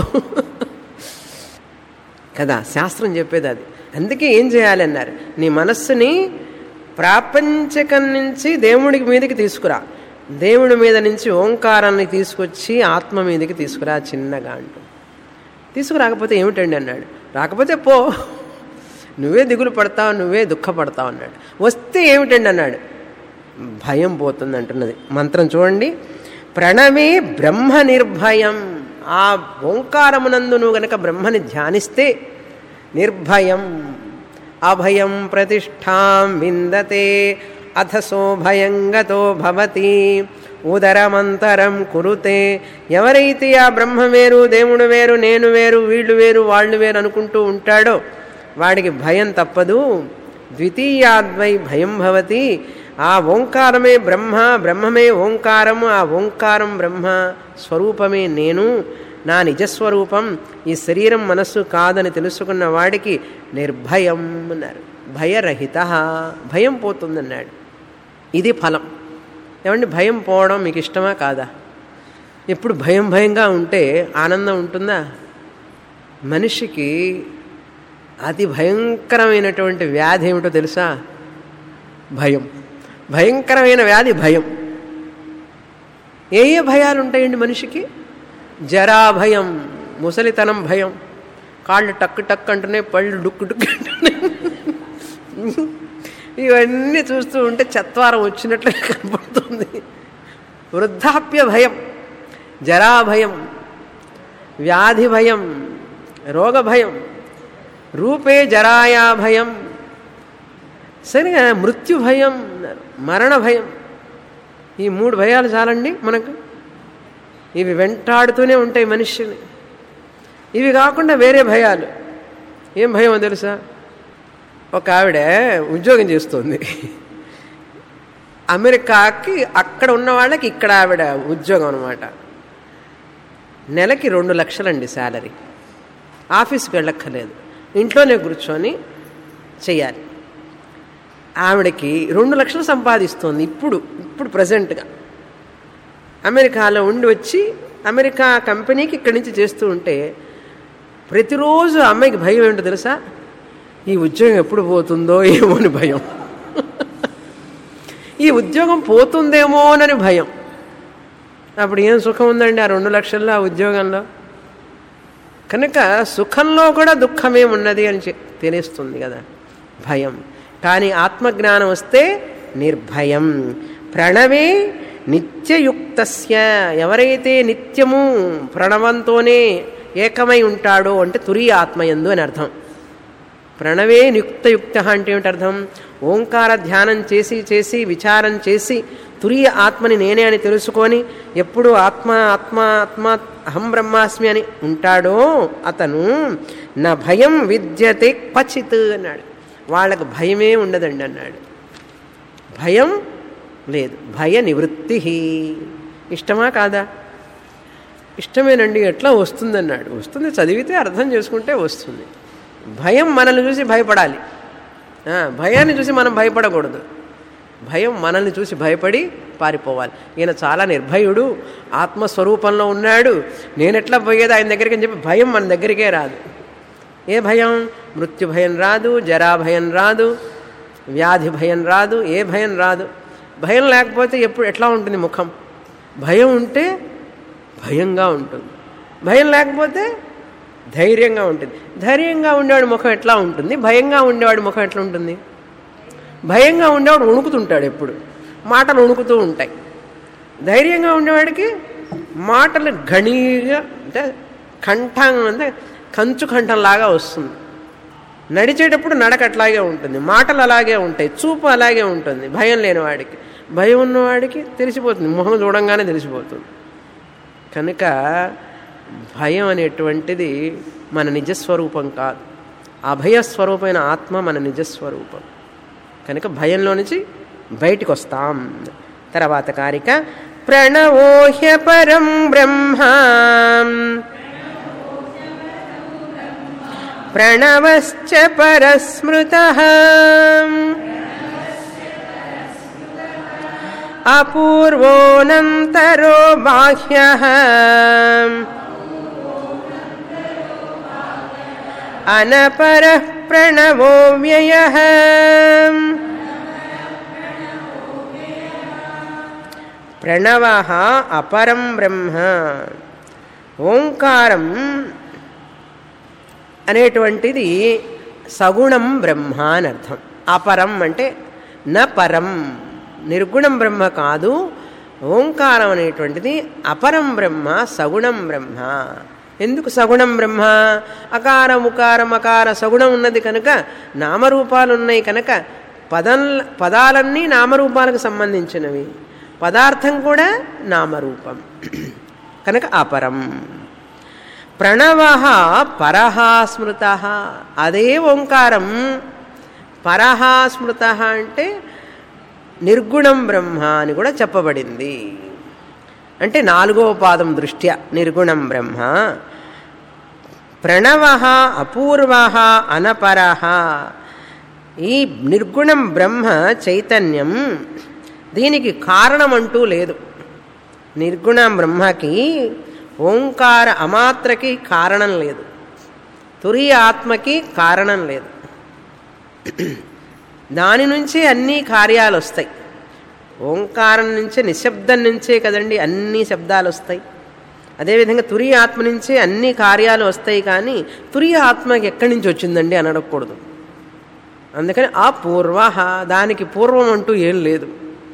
కదా శాస్త్రం చెప్పేది అది అందుకే ఏం చేయాలి అన్నారు నీ మనస్సుని ప్రాపంచకం నుంచి దేవుడికి మీదకి తీసుకురా దేవుడి మీద నుంచి ఓంకారాన్ని తీసుకొచ్చి ఆత్మ మీదకి తీసుకురా చిన్నగా అంటూ తీసుకురాకపోతే ఏమిటండి అన్నాడు రాకపోతే పో నువ్వే దిగులు పడతావు నువ్వే దుఃఖపడతావు అన్నాడు వస్తే ఏమిటండి అన్నాడు భయం పోతుంది అంటున్నది మంత్రం చూడండి ప్రణమే బ్రహ్మ నిర్భయం ఆ ఓంకారమునందు నువ్వు గనక బ్రహ్మని ధ్యానిస్తే నిర్భయం అభయం ప్రతిష్టాం విందతే అథసో భయంగతో భవతి ఉదరమంతరం కురుతే ఎవరైతే ఆ బ్రహ్మ వేరు దేవుడు వేరు నేను వేరు వీళ్ళు వేరు వాళ్ళు వేరు అనుకుంటూ ఉంటాడో వాడికి భయం తప్పదు ద్వితీయాద్వై భయం భవతి ఆ ఓంకారమే బ్రహ్మ బ్రహ్మమే ఓంకారము ఆ ఓంకారం బ్రహ్మ స్వరూపమే నేను నా నిజస్వరూపం ఈ శరీరం మనస్సు కాదని తెలుసుకున్న వాడికి నిర్భయం అన్నారు భయరహిత భయం పోతుందన్నాడు ఇది ఫలం ఏమండి భయం పోవడం మీకు ఇష్టమా కాదా ఎప్పుడు భయం భయంగా ఉంటే ఆనందం ఉంటుందా మనిషికి అతి భయంకరమైనటువంటి వ్యాధి ఏమిటో తెలుసా భయం భయంకరమైన వ్యాధి భయం ఏ ఏ భయాలు ఉంటాయండి మనిషికి జరా భయం ముసలితనం భయం కాళ్ళు టక్కు టక్కు అంటున్నాయి పళ్ళు డుక్కు డుక్కు అంటున్నాయి ఇవన్నీ చూస్తూ ఉంటే చత్వారం వచ్చినట్లు కనపడుతుంది వృద్ధాప్య భయం జరా భయం వ్యాధి భయం రోగ భయం రూపే జరాయా భయం సరిగా మృత్యు భయం మరణ భయం ఈ మూడు భయాలు చాలండి మనకు ఇవి వెంటాడుతూనే ఉంటాయి మనిషిని ఇవి కాకుండా వేరే భయాలు ఏం భయమో తెలుసా ఒక ఆవిడ ఉద్యోగం చేస్తుంది అమెరికాకి అక్కడ ఉన్న వాళ్ళకి ఇక్కడ ఆవిడ ఉద్యోగం అనమాట నెలకి రెండు లక్షలండి శాలరీ ఆఫీస్కి వెళ్ళక్కర్లేదు ఇంట్లోనే కూర్చొని చెయ్యాలి ఆవిడకి రెండు లక్షలు సంపాదిస్తోంది ఇప్పుడు ఇప్పుడు ప్రజెంట్గా అమెరికాలో ఉండి వచ్చి అమెరికా కంపెనీకి ఇక్కడి నుంచి చేస్తూ ఉంటే ప్రతిరోజు ఆ అమ్మాయికి భయం ఏంటో తెలుసా ఈ ఉద్యోగం ఎప్పుడు పోతుందో ఏమో అని భయం ఈ ఉద్యోగం పోతుందేమోనని భయం అప్పుడు ఏం సుఖం ఉందండి ఆ రెండు లక్షల్లో ఆ ఉద్యోగంలో కనుక సుఖంలో కూడా దుఃఖమే ఉన్నది అని చె- తెలుస్తుంది కదా భయం కానీ ఆత్మజ్ఞానం వస్తే నిర్భయం ప్రణవే నిత్యయుక్తస్య ఎవరైతే నిత్యము ప్రణవంతోనే ఏకమై ఉంటాడో అంటే తురి ఆత్మయందు అని అర్థం ప్రణవే నియుక్తయుక్త అంటే ఏమిటి అర్థం ఓంకార ధ్యానం చేసి చేసి విచారం చేసి తురియ ఆత్మని నేనే అని తెలుసుకొని ఎప్పుడు ఆత్మ ఆత్మ ఆత్మ అహం బ్రహ్మాస్మి అని ఉంటాడో అతను నా భయం విద్యతే క్వచిత్ అన్నాడు వాళ్ళకు భయమే ఉండదండి అన్నాడు భయం లేదు భయ నివృత్తి ఇష్టమా కాదా ఇష్టమేనండి ఎట్లా వస్తుందన్నాడు వస్తుంది చదివితే అర్థం చేసుకుంటే వస్తుంది భయం మనల్ని చూసి భయపడాలి ఆ, భయాన్ని చూసి మనం భయపడకూడదు భయం మనల్ని చూసి భయపడి పారిపోవాలి ఈయన చాలా నిర్భయుడు ఆత్మస్వరూపంలో ఉన్నాడు నేనెట్లా పోయేది ఆయన దగ్గరికి అని చెప్పి భయం మన దగ్గరికే రాదు ఏ భయం మృత్యు భయం రాదు జరా భయం రాదు వ్యాధి భయం రాదు ఏ భయం రాదు భయం లేకపోతే ఎప్పుడు ఎట్లా ఉంటుంది ముఖం భయం ఉంటే భయంగా ఉంటుంది భయం లేకపోతే ధైర్యంగా ఉంటుంది ధైర్యంగా ఉండేవాడి ముఖం ఎట్లా ఉంటుంది భయంగా ఉండేవాడి ముఖం ఎట్లా ఉంటుంది భయంగా ఉండేవాడు వణుకుతుంటాడు ఎప్పుడు మాటలు వణుకుతూ ఉంటాయి ధైర్యంగా ఉండేవాడికి మాటలు గణీగా అంటే కంఠం అంటే కంచు కంఠంలాగా వస్తుంది నడిచేటప్పుడు నడక అట్లాగే ఉంటుంది మాటలు అలాగే ఉంటాయి చూపు అలాగే ఉంటుంది భయం లేనివాడికి భయం ఉన్నవాడికి తెలిసిపోతుంది మొహం చూడంగానే తెలిసిపోతుంది కనుక భయం అనేటువంటిది మన నిజస్వరూపం కాదు అభయస్వరూపమైన ఆత్మ మన నిజస్వరూపం కనుక భయంలో నుంచి బయటికి వస్తాం తర్వాత కారిక ప్రణవోహ్య పరం బ్రహ్మ ప్రణవశ్చ పరస్మృత అపూర్వోనంతరో బాహ్య అనపర ప్రణవో వ్యయ ప్రణవ అపరం బ్రహ్మ ఓంకారం అనేటువంటిది సగుణం బ్రహ్మ అని అర్థం అపరం అంటే న పరం నిర్గుణం బ్రహ్మ కాదు ఓంకారం అనేటువంటిది అపరం బ్రహ్మ సగుణం బ్రహ్మ ఎందుకు సగుణం బ్రహ్మ అకార ముకార మకార సగుణం ఉన్నది కనుక నామరూపాలు ఉన్నాయి కనుక పదం పదాలన్నీ నామరూపాలకు సంబంధించినవి పదార్థం కూడా నామరూపం కనుక అపరం ప్రణవ పరహ స్మృత అదే ఓంకారం పరహ స్మృత అంటే నిర్గుణం బ్రహ్మ అని కూడా చెప్పబడింది అంటే నాలుగవ పాదం దృష్ట్యా నిర్గుణం బ్రహ్మ ప్రణవ అపూర్వ అనపర ఈ నిర్గుణం బ్రహ్మ చైతన్యం దీనికి కారణం అంటూ లేదు నిర్గుణం బ్రహ్మకి ఓంకార అమాత్రకి కారణం లేదు తురి ఆత్మకి కారణం లేదు దాని నుంచే అన్ని కార్యాలు వస్తాయి ఓంకారం నుంచే నిశ్శబ్దం నుంచే కదండి అన్ని శబ్దాలు వస్తాయి అదేవిధంగా తురి ఆత్మ నుంచే అన్ని కార్యాలు వస్తాయి కానీ తురి ఆత్మకి ఎక్కడి నుంచి వచ్చిందండి అని అడగకూడదు అందుకని ఆ పూర్వ దానికి పూర్వం అంటూ ఏం లేదు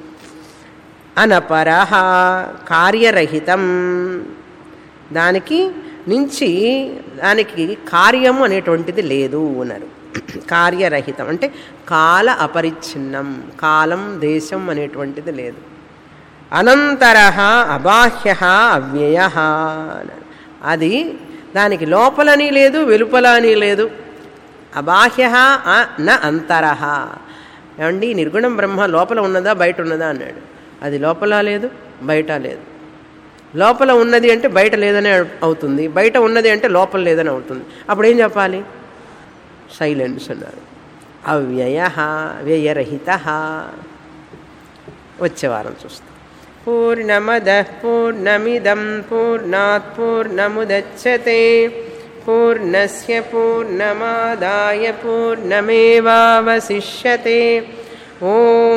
అనపర కార్యరహితం దానికి నుంచి దానికి కార్యము అనేటువంటిది లేదు అన్నారు కార్యరహితం అంటే కాల అపరిచ్ఛిన్నం కాలం దేశం అనేటువంటిది లేదు అనంతర అబాహ్య అవ్యయ అది దానికి లోపలని లేదు వెలుపల అని లేదు అబాహ్య న అంతర ఏమండి నిర్గుణం బ్రహ్మ లోపల ఉన్నదా బయట ఉన్నదా అన్నాడు అది లోపల లేదు బయట లేదు లోపల ఉన్నది అంటే బయట లేదని అవుతుంది బయట ఉన్నది అంటే లోపల లేదని అవుతుంది అప్పుడు ఏం చెప్పాలి సైలెన్స్ అన్నారు అవ్యయ వ్యయరహిత వచ్చే వారం చూస్తాం पूर्णमदः पूर्णमिदं पूर्णात् पूर्णमुदच्छते पूर्णस्य पूर्णमादाय पूर्णमेवावशिष्यते ॐ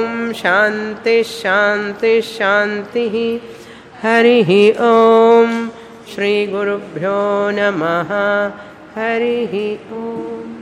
शान्तिश्शान्तिश्शान्तिः हरिः ॐ श्रीगुरुभ्यो नमः हरिः ॐ